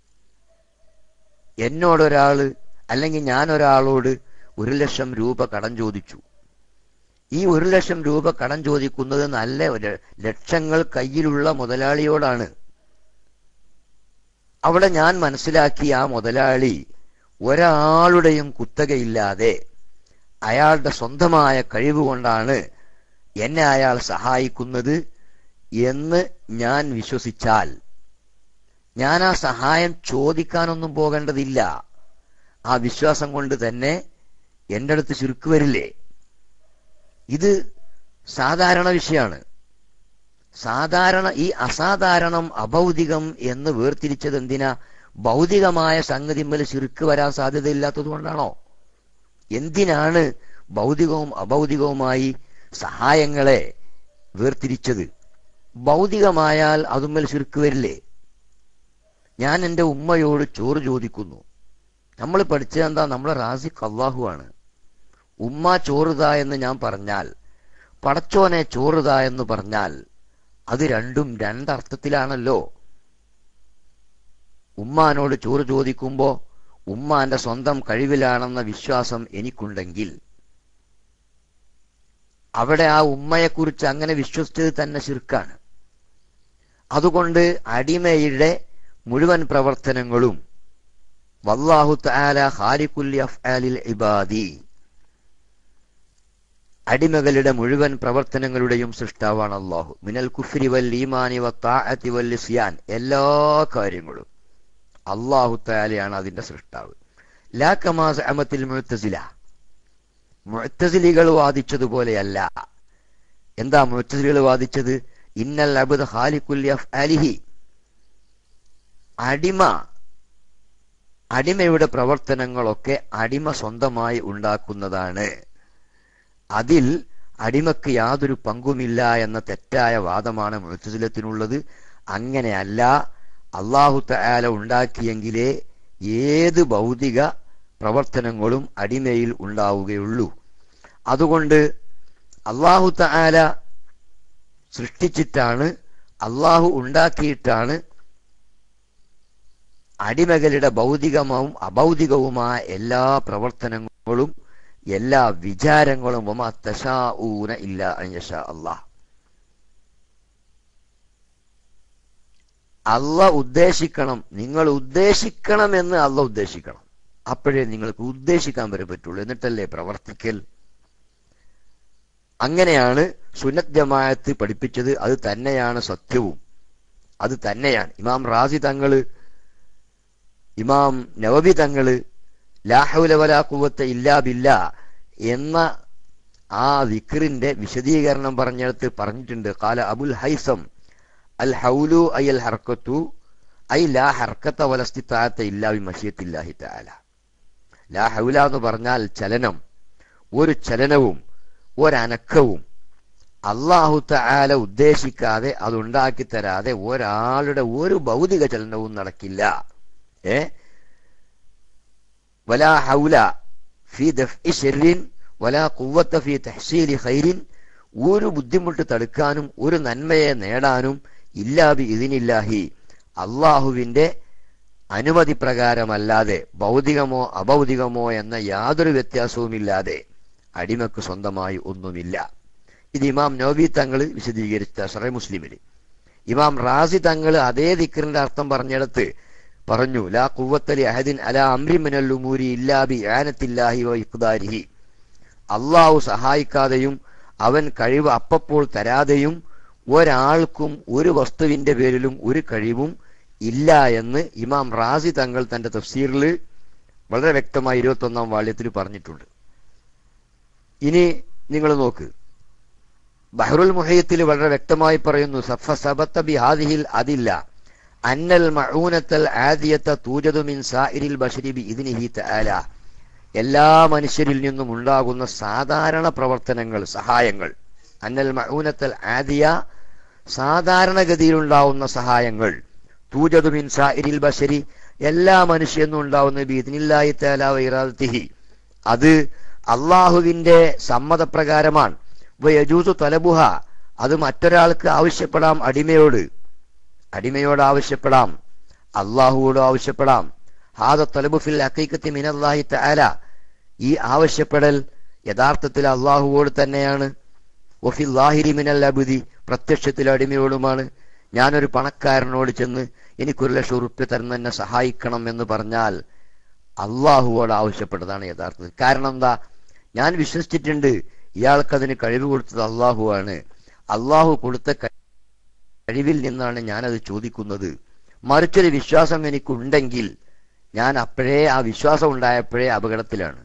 എന്നോടൊരാള് അല്ലെങ്കിൽ ഞാൻ ഒരാളോട് ഒരു ലക്ഷം രൂപ കടം ചോദിച്ചു ഈ ഒരു ലക്ഷം രൂപ കടം ചോദിക്കുന്നത് നല്ല ലക്ഷങ്ങൾ കയ്യിലുള്ള മുതലാളിയോടാണ് അവിടെ ഞാൻ മനസ്സിലാക്കി ആ മുതലാളി ഒരാളുടെയും കുത്തകയില്ലാതെ അയാളുടെ സ്വന്തമായ കഴിവ് കൊണ്ടാണ് എന്നെ അയാൾ സഹായിക്കുന്നത് എന്ന് ഞാൻ വിശ്വസിച്ചാൽ ഞാൻ ആ സഹായം ചോദിക്കാനൊന്നും പോകേണ്ടതില്ല ആ വിശ്വാസം കൊണ്ട് തന്നെ എൻ്റെ അടുത്ത് ചുരുക്ക് വരില്ലേ ഇത് സാധാരണ വിഷയമാണ് സാധാരണ ഈ അസാധാരണം അഭൗതികം എന്ന് വേർതിരിച്ചത് എന്തിനാ ഭൗതികമായ സംഗതിമ്മൽ ചുരുക്ക് വരാൻ സാധ്യതയില്ലാത്തത് കൊണ്ടാണോ എന്തിനാണ് ഭൗതികവും അഭൗതികവുമായി സഹായങ്ങളെ വേർതിരിച്ചത് ഭൗതികമായാൽ അതുമ്മൽ ശിർക്ക് വരില്ലേ ഞാൻ എൻ്റെ ഉമ്മയോട് ചോറ് ചോദിക്കുന്നു നമ്മൾ പഠിച്ചത് എന്താ നമ്മളെ റാസിഖ് അള്ളാഹു ആണ് ഉമ്മ ചോറുതാ എന്ന് ഞാൻ പറഞ്ഞാൽ പടച്ചോനെ ചോറുതാ എന്ന് പറഞ്ഞാൽ അത് രണ്ടും രണ്ടർത്ഥത്തിലാണല്ലോ ഉമ്മാനോട് ചോറ് ചോദിക്കുമ്പോ ഉമ്മാന്റെ സ്വന്തം കഴിവിലാണെന്ന വിശ്വാസം എനിക്കുണ്ടെങ്കിൽ അവിടെ ആ ഉമ്മയെക്കുറിച്ച് അങ്ങനെ വിശ്വസിച്ചത് തന്നെ ശിർക്കാണ് അതുകൊണ്ട് അടിമയുടെ മുഴുവൻ പ്രവർത്തനങ്ങളും വല്ലാഹു തആല ഖാലിഖുൽ അഫ്ആലിൽ ഇബാദി അടിമകളുടെ മുഴുവൻ പ്രവർത്തനങ്ങളുടെയും സൃഷ്ടാവാണ് അള്ളാഹു മിനൽ കുഫ്രി വൽ ഈമാനി വ താഅത്തി വൽ ഇസ്യാൻ എല്ലാ കാര്യങ്ങളും അള്ളാഹു തആലയാണ് അതിന്റെ സൃഷ്ടാവ് ലാ കമാ സഅമത്തിൽ മുഅ്തസില മുഅ്തസിലികൾ വാദിച്ചതുപോലെയല്ല എന്താ മുഅ്തസിലികൾ വാദിച്ചത് ഇന്നൽ അബ്ദ ഖാലിഖുൽ അഫ്ആലിഹി അടിമ അടിമയുടെ പ്രവർത്തനങ്ങളൊക്കെ അടിമ സ്വന്തമായി ഉണ്ടാക്കുന്നതാണ് അതിൽ അടിമക്ക് യാതൊരു പങ്കുമില്ല എന്ന തെറ്റായ വാദമാണ് മുഴത്തസിലത്തിനുള്ളത് അങ്ങനെയല്ല അള്ളാഹു തആല ഉണ്ടാക്കിയെങ്കിലേ ഏത് ഭൗതിക പ്രവർത്തനങ്ങളും അടിമയിൽ ഉണ്ടാവുകയുള്ളൂ അതുകൊണ്ട് അള്ളാഹു തആല സൃഷ്ടിച്ചിട്ടാണ് അള്ളാഹു ഉണ്ടാക്കിയിട്ടാണ് അടിമകളുടെ ഭൗതികവും അഭൗതികവുമായ എല്ലാ പ്രവർത്തനങ്ങളും എല്ലാ വിചാരങ്ങളും വമാ തശാഊന ഇല്ല അയ്യഷ അള്ളാഹ് അല്ല ഉദ്ദേശിക്കണം നിങ്ങൾ ഉദ്ദേശിക്കണമെന്ന് അല്ല ഉദ്ദേശിക്കണം അപ്പോഴേ നിങ്ങൾക്ക് ഉദ്ദേശിക്കാൻ വരെ പറ്റുള്ളൂ എന്നിട്ടല്ലേ പ്രവർത്തിക്കൽ അങ്ങനെയാണ് സുന്നത്ത് ജമാഅത്ത് പഠിപ്പിച്ചത് അത് തന്നെയാണ് സത്യവും അത് തന്നെയാണ് ഇമാം റാസി തങ്ങള് ഇമാം നവബി തങ്ങള് ലാഹുല വലാ കുവത്ത ഇല്ലാ ബില്ല എന്ന ആ വിക്റിന്റെ വിശദീകരണം പറഞ്ഞെടുത്ത് പറഞ്ഞിട്ടുണ്ട് കാല അബുൽ ഹൈസം അൽ ഹൗലു ഐ അൽ ഹർക്കത്തു ഐ ലാ ഹർക്കത്ത വലസ്തിത്താത്ത ഇല്ലാ ബി മഷിയത്തില്ലാഹി തആല ലാ ഹൗല എന്ന് പറഞ്ഞാൽ ചലനം ഒരു ചലനവും ഒരനക്കവും അള്ളാഹു തആല ഉദ്ദേശിക്കാതെ അതുണ്ടാക്കി തരാതെ ഒരാളുടെ ഒരു ഭൗതിക ചലനവും നടക്കില്ല ഏ വലാ ഹൗല ഫി ദഫ്ഇ ശർരിൻ വലാ ഖുവ്വത്ത ഫി തഹ്സീലി ഖൈരിൻ ഒരു ബുദ്ധിമുട്ട് തടുക്കാനും ഒരു നന്മയെ നേടാനും ഇല്ലാബി ഇതിനില്ലാഹി അള്ളാഹുവിന്റെ അനുമതി പ്രകാരമല്ലാതെ ഭൗതികമോ അഭൗതികമോ എന്ന യാതൊരു വ്യത്യാസവുമില്ലാതെ അടിമക്ക് സ്വന്തമായി ഒന്നുമില്ല ഇത് ഇമാം നോബി തങ്ങൾ വിശദീകരിച്ച സറേ മുസ്ലിമിൽ ഇമാം റാസി തങ്ങൾ അതേ ദിക്കറിന്റെ അർത്ഥം പറഞ്ഞിടത്ത് പറഞ്ഞു ലാ കുവത്തലി അഹദിൻ അല അമ്രി മിനൽ ഉമൂരി ഇല്ലാബി ആനത്തില്ലാഹി വ ഇഖ്ദാരിഹി അള്ളാഹു സഹായിക്കാതെയും അവൻ കഴിവ് അപ്പപ്പോൾ തരാതെയും ഒരാൾക്കും ഒരു വസ്തുവിന്റെ പേരിലും ഒരു കഴിവും ഇല്ല എന്ന് ഇമാം റാസി തങ്ങൾ തന്റെ തഫ്സീറിൽ വളരെ വ്യക്തമായി ഇരുപത്തി ഒന്നാം വാള്യത്തിൽ പറഞ്ഞിട്ടുണ്ട് ഇനി നിങ്ങൾ നോക്ക് ബഹ്റുൽ മുഹയ്യത്തിൽ വളരെ വ്യക്തമായി പറയുന്നു സഫ സബത്ത ബി ഹാദിഹിൽ അതില്ല അന്നൽ മഊനത്തൽ ആദിയത്ത തൂജതു മിൻ സാഇരിൽ ബഷരി ബി ഇതിനിഹി തആല എല്ലാ മനുഷ്യരിൽ നിന്നും ഉണ്ടാകുന്ന സാധാരണ പ്രവർത്തനങ്ങൾ സഹായങ്ങൾ അന്നൽ മഊനത്തൽ ആദിയ സാധാരണഗതിയിൽ ഉണ്ടാവുന്ന സഹായങ്ങൾ തൂജതു മിൻ സാഇരിൽ ബഷരി എല്ലാ മനുഷ്യനും ഉണ്ടാവുന്ന ബീദിനില്ലാഹി തആല വൈറാദത്തിഹി അത് അള്ളാഹുവിന്റെ സമ്മതപ്രകാരമാണ് വയജൂസു തലബുഹ അത് മറ്റൊരാൾക്ക് ആവശ്യപ്പെടാം അടിമയോട് അടിമയോട് ആവശ്യപ്പെടാം അള്ളാഹുവോട് ആവശ്യപ്പെടാം ഹാദ തലബുഫിൽ അക്കൈക്കത്തി മിനല്ലാഹി തആല ഈ ആവശ്യപ്പെടൽ യഥാർത്ഥത്തിൽ അള്ളാഹുവോട് തന്നെയാണ് ഒഫിൽ ലാഹിരി മിനൽ അബുദി പ്രത്യക്ഷത്തിൽ അടിമയോടുമാണ് ഞാനൊരു പണക്കാരനോട് ചെന്ന് എനിക്കൊരു ലക്ഷം ഉറുപ്പ്യ തരുന്ന എന്നെ സഹായിക്കണം എന്ന് പറഞ്ഞാൽ അള്ളാഹുവോട് ആവശ്യപ്പെട്ടതാണ് യഥാർത്ഥത്തിൽ കാരണം എന്താ ഞാൻ വിശ്വസിച്ചിട്ടുണ്ട് ഇയാൾക്കതിന് കഴിവ് കൊടുത്തത് അള്ളാഹുവാണ് അള്ളാഹു കൊടുത്ത കഴിവിൽ നിന്നാണ് ഞാനത് ചോദിക്കുന്നത് മറിച്ചൊരു വിശ്വാസം എനിക്കുണ്ടെങ്കിൽ ഞാൻ അപ്പോഴേ ആ വിശ്വാസം ഉണ്ടായപ്പോഴേ അപകടത്തിലാണ്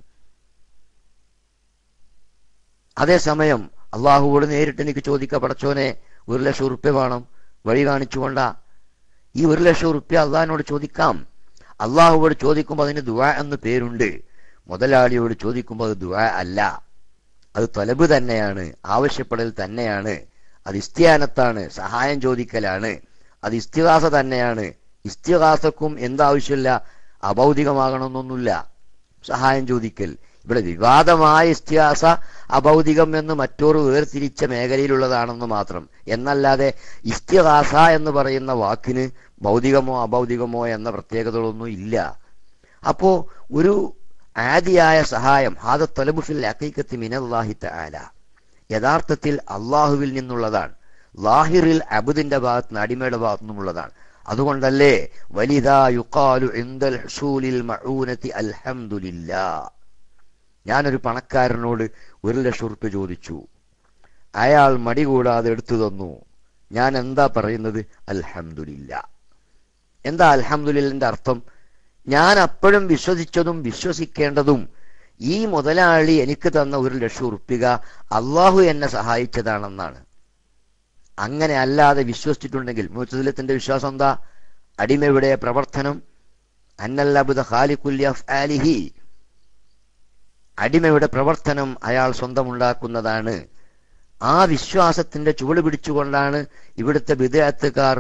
അതേസമയം അള്ളാഹുവോട് നേരിട്ട് എനിക്ക് ചോദിക്ക പടച്ചോനെ ഒരു ലക്ഷം ഉറുപ്പ്യ വേണം വഴി കാണിച്ചുകൊണ്ടാ ഈ ഒരു ലക്ഷം ഉറുപ്പ്യ അള്ളാഹിനോട് ചോദിക്കാം അള്ളാഹുവോട് ചോദിക്കുമ്പോൾ അതിന് ദുആ എന്ന് പേരുണ്ട് മുതലാളിയോട് ചോദിക്കുമ്പോൾ അത് ദുആ അല്ല അത് തൊലബ് തന്നെയാണ് ആവശ്യപ്പെടൽ തന്നെയാണ് അത് ഇസ്തിയാനത്താണ് സഹായം ചോദിക്കലാണ് അത് ഇസ്തിഹാസ തന്നെയാണ് ഇസ്തിഹാസക്കും എന്താവശ്യമില്ല അഭൗതികമാകണമെന്നൊന്നുമില്ല സഹായം ചോദിക്കൽ ഇവിടെ വിവാദമായ ഇസ്തിഹാസ അഭൗതികം എന്ന് മറ്റൊരു വേർതിരിച്ച മേഖലയിലുള്ളതാണെന്ന് മാത്രം എന്നല്ലാതെ ഇസ്തിഹാസ എന്ന് പറയുന്ന വാക്കിന് ഭൗതികമോ അഭൗതികമോ എന്ന പ്രത്യേകതകളൊന്നും ഇല്ല അപ്പോ ഒരു ആദിയായ സഹായം ഹാദ തൊലബുഫിൽ അക്കൈക്കത്തി മിനല്ലാഹി തആല യഥാർത്ഥത്തിൽ അള്ളാഹുവിൽ നിന്നുള്ളതാണ് ലാഹിറിൽ അബുദിന്റെ ഭാഗത്ത് നിന്ന് അടിമയുടെ ഭാഗത്തു നിന്നുള്ളതാണ് അതുകൊണ്ടല്ലേ വലിദാ യുഖാലു ഇൻദൽ ഹുസൂലിൽ മഊനതി അൽഹംദുലില്ലാ ഞാനൊരു പണക്കാരനോട് ഒരു ലക്ഷം ഉറുപ്പ്യ ചോദിച്ചു അയാൾ മടി കൂടാതെ എടുത്തു തന്നു ഞാൻ എന്താ പറയുന്നത് അൽഹംദുലില്ല എന്താ അൽഹംദുലില്ലന്റെ അർത്ഥം ഞാൻ അപ്പോഴും വിശ്വസിച്ചതും വിശ്വസിക്കേണ്ടതും ഈ മുതലാളി എനിക്ക് തന്ന ഒരു ലക്ഷം ഉറുപ്പിക അള്ളാഹു എന്നെ സഹായിച്ചതാണെന്നാണ് അങ്ങനെ അല്ലാതെ വിശ്വസിച്ചിട്ടുണ്ടെങ്കിൽ മുത്തലിത്തിന്റെ വിശ്വാസം എന്താ അടിമയുടെ പ്രവർത്തനം അന്നല്ലബുദ ഖാലിഖുൽ അഫ്ആലിഹി അടിമയുടെ പ്രവർത്തനം അയാൾ സ്വന്തമുണ്ടാക്കുന്നതാണ് ആ വിശ്വാസത്തിന്റെ ചുവട് പിടിച്ചുകൊണ്ടാണ് ഇവിടുത്തെ വിദേഹത്തുകാർ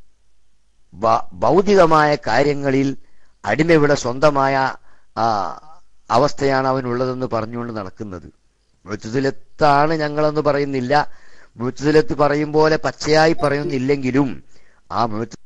ഭൗതികമായ കാര്യങ്ങളിൽ അടിമയുടെ സ്വന്തമായ ആ അവസ്ഥയാണ് അവനുള്ളതെന്ന് പറഞ്ഞുകൊണ്ട് നടക്കുന്നത് മുഴുത്തുലത്താണ് ഞങ്ങളെന്ന് പറയുന്നില്ല മുഴുത്തുലത്ത് പറയും പോലെ പച്ചയായി പറയുന്നില്ലെങ്കിലും ആ മുഴുത്ത്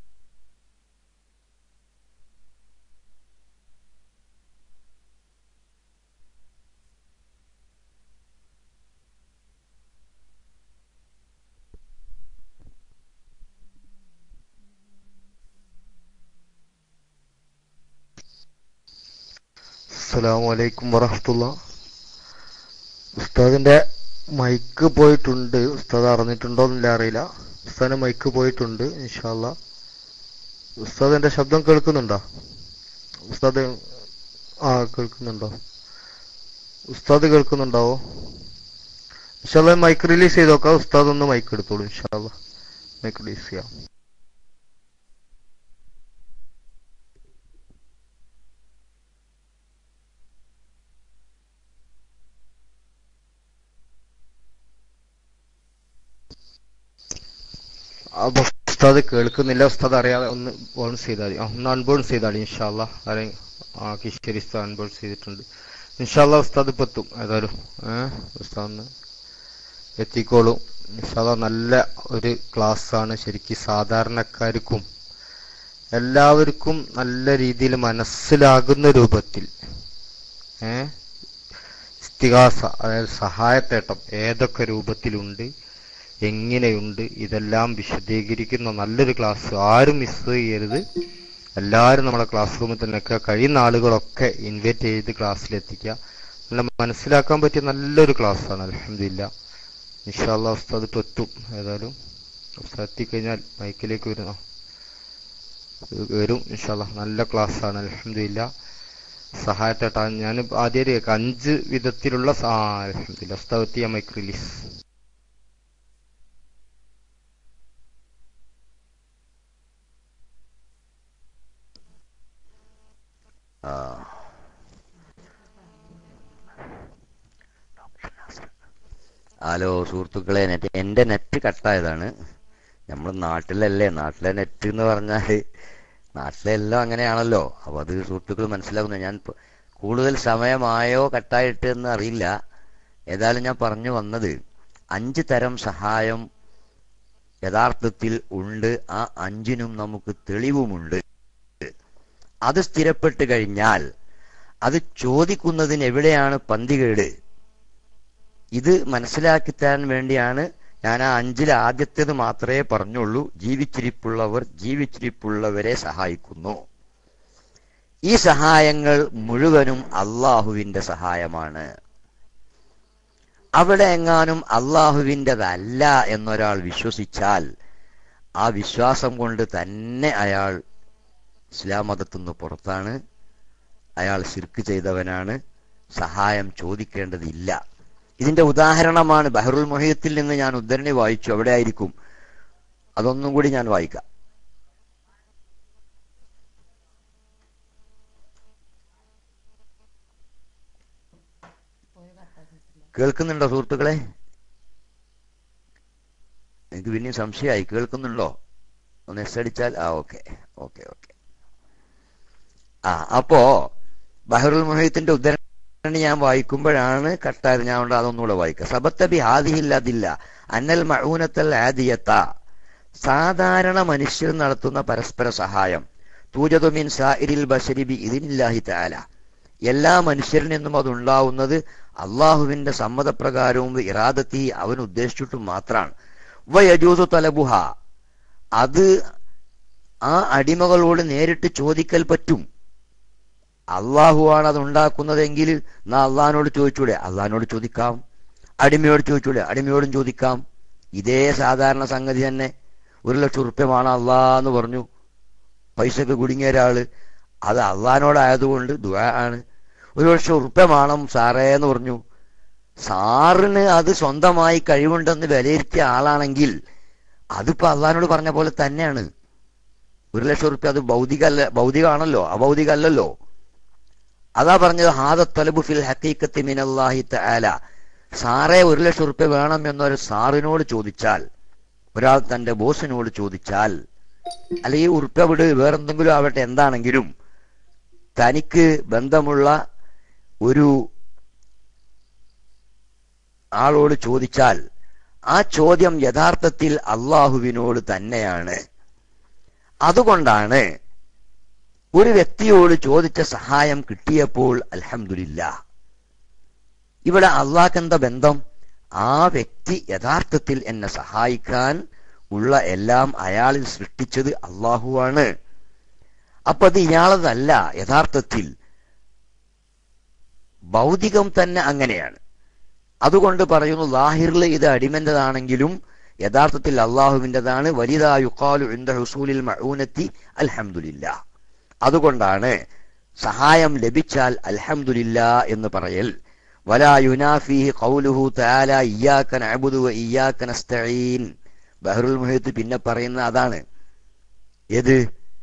അസ്സലാമു അലൈക്കും വറഹമത്തുള്ള ഉസ്താദിന്റെ മൈക്ക് പോയിട്ടുണ്ട് ഉസ്താദ് അറിഞ്ഞിട്ടുണ്ടോന്നില്ല അറിയില്ല ഉസ്താദിന്റെ മൈക്ക് പോയിട്ടുണ്ട് ഇൻഷാല്ല ഉസ്താദ് എന്റെ ശബ്ദം കേൾക്കുന്നുണ്ടോ ഉസ്താദ് ആ കേൾക്കുന്നുണ്ടോ ഉസ്താദ് കേൾക്കുന്നുണ്ടാവോ ഇൻഷാല്ല മൈക്ക് റിലീസ് ചെയ്ത് നോക്കാം ഉസ്താദ് ഒന്ന് മൈക്ക് എടുത്തോളൂ ഇൻഷാല്ല മൈക്ക് റിലീസ് ചെയ്യാം അപ്പൊ ഉസ്താദ് കേൾക്കുന്നില്ല ഉസ്താദ് അറിയാതെ ഒന്ന് ബോൺസ് ചെയ്താൽ മതി ഒന്ന് അൺബോൺസ് ചെയ്താൽ ഇൻഷാല്ല ആരെ ആ കിഷരി ഉസ്താദ് അൺബോൺസ് ചെയ്തിട്ടുണ്ട് ഇൻഷാല്ല ഉസ്താദ് ഇപ്പൊ എത്തും ഏതായാലും ഏഹ് ഉസ്താദ് എത്തിക്കോളും ഇൻഷാല്ല നല്ല ഒരു ക്ലാസ് ആണ് ശരിക്കും സാധാരണക്കാർക്കും എല്ലാവർക്കും നല്ല രീതിയിൽ മനസ്സിലാകുന്ന രൂപത്തിൽ ഏഹ് ഇസ്തിഹാസ അതായത് സഹായത്തേട്ടം ഏതൊക്കെ രൂപത്തിലുണ്ട് എങ്ങനെയുണ്ട് ഇതെല്ലാം വിശദീകരിക്കുന്ന നല്ലൊരു ക്ലാസ് ആരും മിസ് ചെയ്യരുത് എല്ലാവരും നമ്മളെ ക്ലാസ് റൂമിൽ തന്നെയൊക്കെ കഴിയുന്ന ആളുകളൊക്കെ ഇൻവൈറ്റ് ചെയ്ത് ക്ലാസ്സിലെത്തിക്കുക നല്ല മനസ്സിലാക്കാൻ പറ്റിയ നല്ലൊരു ക്ലാസ്സാണ് അലഹമില്ല ഇൻഷാല്ല ഉസ്താദ് ഇപ്പൊ എത്തും ഏതായാലും ഉസ്താദ് എത്തിക്കഴിഞ്ഞാൽ മൈക്കിലേക്ക് വരുന്ന വരും ഇൻഷാല്ല നല്ല ക്ലാസ്സാണ് അലഹമില്ല സഹായത്തേട്ടാ ഞാൻ ആദ്യമായിട്ട് കേൾക്കാം അഞ്ച് വിധത്തിലുള്ള ആ അലഹമില്ല ഉസ്താദ് എത്തിയ മൈക്ക് റിലീസ് ആ ഹലോ സുഹൃത്തുക്കളെ നെറ്റ് എൻ്റെ നെറ്റ് കട്ടായതാണ് നമ്മൾ നാട്ടിലല്ലേ നാട്ടിലെ നെറ്റ് എന്ന് പറഞ്ഞാൽ നാട്ടിലെല്ലാം അങ്ങനെയാണല്ലോ അപ്പോൾ അത് സുഹൃത്തുക്കൾ മനസ്സിലാക്കുന്നത് ഞാൻ ഇപ്പൊ കൂടുതൽ സമയമായോ കട്ടായിട്ട് എന്ന് അറിയില്ല ഏതായാലും ഞാൻ പറഞ്ഞു വന്നത് അഞ്ച് തരം സഹായം യഥാർത്ഥത്തിൽ ഉണ്ട് ആ അഞ്ചിനും നമുക്ക് തെളിവുമുണ്ട് അത് സ്ഥിരപ്പെട്ട് കഴിഞ്ഞാൽ അത് ചോദിക്കുന്നതിന് എവിടെയാണ് പന്തികേട് ഇത് മനസ്സിലാക്കി തരാൻ വേണ്ടിയാണ് ഞാൻ ആ അഞ്ചിൽ ആദ്യത്തേത് മാത്രമേ പറഞ്ഞുള്ളൂ ജീവിച്ചിരിപ്പുള്ളവർ ജീവിച്ചിരിപ്പുള്ളവരെ സഹായിക്കുന്നു ഈ സഹായങ്ങൾ മുഴുവനും അള്ളാഹുവിന്റെ സഹായമാണ് അവിടെ എങ്ങാനും അള്ളാഹുവിൻ്റെതല്ല എന്നൊരാൾ വിശ്വസിച്ചാൽ ആ വിശ്വാസം കൊണ്ട് തന്നെ അയാൾ ഇസ്ലാം മതത്തുനിന്ന് പുറത്താണ് അയാൾ ശിർക്ക് ചെയ്തവനാണ് സഹായം ചോദിക്കേണ്ടതില്ല ഇതിന്റെ ഉദാഹരണമാണ് ബഹറുൽ മൊഹീത്തിൽ നിന്ന് ഞാൻ ഉദ്ധരണി വായിച്ചു അവിടെ ആയിരിക്കും അതൊന്നും കൂടി ഞാൻ വായിക്കാം കേൾക്കുന്നുണ്ടോ സുഹൃത്തുക്കളെ എനിക്ക് പിന്നെയും സംശയമായി കേൾക്കുന്നുണ്ടോ ഒന്ന് എസ് അടിച്ചാൽ ആ ഓക്കെ ഓക്കെ ഓക്കെ ആ അപ്പോ ബഹറുൽ മുഹീത്തിന്റെ ഉദ്ധരണി ഞാൻ വായിക്കുമ്പോഴാണ് കട്ടായത് ഞാൻ കൊണ്ട് അതൊന്നുകൂടെ വായിക്കുക സബത്തബി ഹാദിഹില്ലതില്ല അന്നൽ മഴൂനത്തൽ ആദിയത്ത സാധാരണ മനുഷ്യർ നടത്തുന്ന പരസ്പര സഹായം തൂജതുമിൻ സായിരിൽ ബഷരിബി ഇതിനില്ലാഹി താല എല്ലാ മനുഷ്യരിൽ നിന്നും അതുണ്ടാവുന്നത് അള്ളാഹുവിന്റെ സമ്മതപ്രകാരവും ഇറാദത്തി അവൻ ഉദ്ദേശിച്ചിട്ടും മാത്രമാണ് വയജൂസു തലബുഹ അത് ആ അടിമകളോട് നേരിട്ട് ചോദിക്കൽ പറ്റും അള്ളാഹുവാണ് അത് ഉണ്ടാക്കുന്നതെങ്കിൽ നാ അള്ളഹാനോട് ചോദിച്ചൂടെ അള്ളഹാനോട് ചോദിക്കാം അടിമയോട് ചോദിച്ചൂടെ അടിമയോടും ചോദിക്കാം ഇതേ സാധാരണ സംഗതി തന്നെ ഒരു ലക്ഷം ഉറുപ്യമാണ് അള്ളാന്ന് പറഞ്ഞു പൈസക്ക് കുടുങ്ങിയ ഒരാള് അത് അള്ളഹാനോടായതുകൊണ്ട് ദുആ ആണ് ഒരു ലക്ഷം ഉറുപ്യമാണം സാറേ എന്ന് പറഞ്ഞു സാറിന് അത് സ്വന്തമായി കഴിവുണ്ടെന്ന് വിലയിരുത്തിയ ആളാണെങ്കിൽ അതിപ്പോ അള്ളഹാനോട് പറഞ്ഞ പോലെ തന്നെയാണ് ഒരു ലക്ഷം ഉറുപ്യ അത് ഭൗതികല്ല ഭൗതികമാണല്ലോ അഭൗതികല്ലല്ലോ അതാ പറഞ്ഞത് ഹാദ തലബു ഫിൽ ഹക്കീക്കത്തി മിനല്ലാഹി തആല സാറേ ഒരു ലക്ഷം ഉറുപ്യ വേണം എന്നൊരു സാറിനോട് ചോദിച്ചാൽ ഒരാൾ തന്റെ ബോസിനോട് ചോദിച്ചാൽ അല്ലെങ്കിൽ ഉറുപ്യ വിട് വേറെന്തെങ്കിലും ആവട്ടെ എന്താണെങ്കിലും തനിക്ക് ബന്ധമുള്ള ഒരു ആളോട് ചോദിച്ചാൽ ആ ചോദ്യം യഥാർത്ഥത്തിൽ അള്ളാഹുവിനോട് തന്നെയാണ് അതുകൊണ്ടാണ് ഒരു വ്യക്തിയോട് ചോദിച്ച സഹായം കിട്ടിയപ്പോൾ അൽഹംദുലില്ല ഇവിടെ അള്ളാഹ്ക്കെന്താ ബന്ധം ആ വ്യക്തി യഥാർത്ഥത്തിൽ എന്നെ സഹായിക്കാൻ ഉള്ള എല്ലാം അയാളിൽ സൃഷ്ടിച്ചത് അള്ളാഹുവാണ് അപ്പൊ അത് ഇയാളതല്ല യഥാർത്ഥത്തിൽ ഭൗതികം തന്നെ അങ്ങനെയാണ് അതുകൊണ്ട് പറയുന്നു ലാഹിറിൽ ഇത് അടിമന്റേതാണെങ്കിലും യഥാർത്ഥത്തിൽ അള്ളാഹുവിൻ്റെതാണ് വലിയതാ യുക്കാലു ഇന്ത ഹുസൂലിൽ മഴൂനത്തി അൽഹംദുലില്ല അതുകൊണ്ടാണ് സഹായം ലഭിച്ചാൽ അൽഹംദുലില്ല എന്ന് പറയൽ വലാ യുനാഫിഹി ഖൗലുഹു തആല ഇയ്യാക നഅബുദു വ ഇയ്യാക നസ്തഈൻ ബഹറുൽ മുഹീത്ത് പിന്നെ പറയുന്ന അതാണ് ഏത്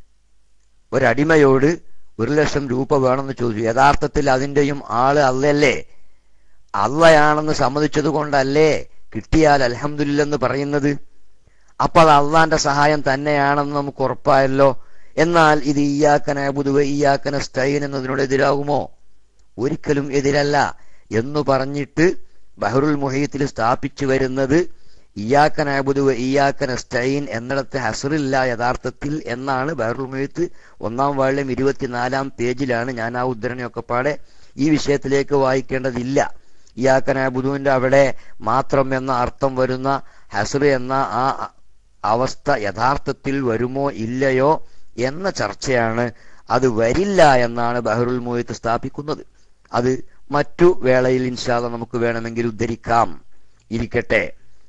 ഒരടിമയോട് ഒരു ലക്ഷം രൂപ വേണമെന്ന് ചോദിച്ചു യഥാർത്ഥത്തിൽ അതിന്റെയും ആള് അല്ലല്ലേ അള്ളയാണെന്ന് സമ്മതിച്ചത് കൊണ്ടല്ലേ കിട്ടിയാൽ അൽഹംദുലില്ലെന്ന് പറയുന്നത് അപ്പൊ അത് അള്ളാന്റെ സഹായം തന്നെയാണെന്ന് നമുക്ക് ഉറപ്പായല്ലോ എന്നാൽ ഇത് ഇയാക്കന ബുധുവ ഇയാക്കന സ്റ്റൈൻ എന്നതിനോട് എതിരാകുമോ ഒരിക്കലും എതിരല്ല എന്ന് പറഞ്ഞിട്ട് ബഹറുൽ മുഹീത്തിൽ സ്ഥാപിച്ചു വരുന്നത് ഇയാക്കന ബുധുവ ഇയാക്കന സ്റ്റൈൻ എന്നിടത്ത് ഹസറില്ല യഥാർത്ഥത്തിൽ എന്നാണ് ബഹറുൽ മുഹീത്ത് ഒന്നാം വാള്യം ഇരുപത്തിനാലാം പേജിലാണ് ഞാൻ ആ ഉദ്ധരണിയൊക്കെ പാടെ ഈ വിഷയത്തിലേക്ക് വായിക്കേണ്ടതില്ല ഇയാക്കന ബുധുവിന്റെ അവിടെ മാത്രം എന്ന അർത്ഥം വരുന്ന ഹസർ എന്ന ആ അവസ്ഥ യഥാർത്ഥത്തിൽ വരുമോ ഇല്ലയോ എന്ന ചർച്ചയാണ് അത് വരില്ല എന്നാണ് ബഹറുൽ മോയത്ത് സ്ഥാപിക്കുന്നത് അത് മറ്റു വേളയിൽ ഇൻഷാദ നമുക്ക് വേണമെങ്കിൽ ഉദ്ധരിക്കാം ഇരിക്കട്ടെ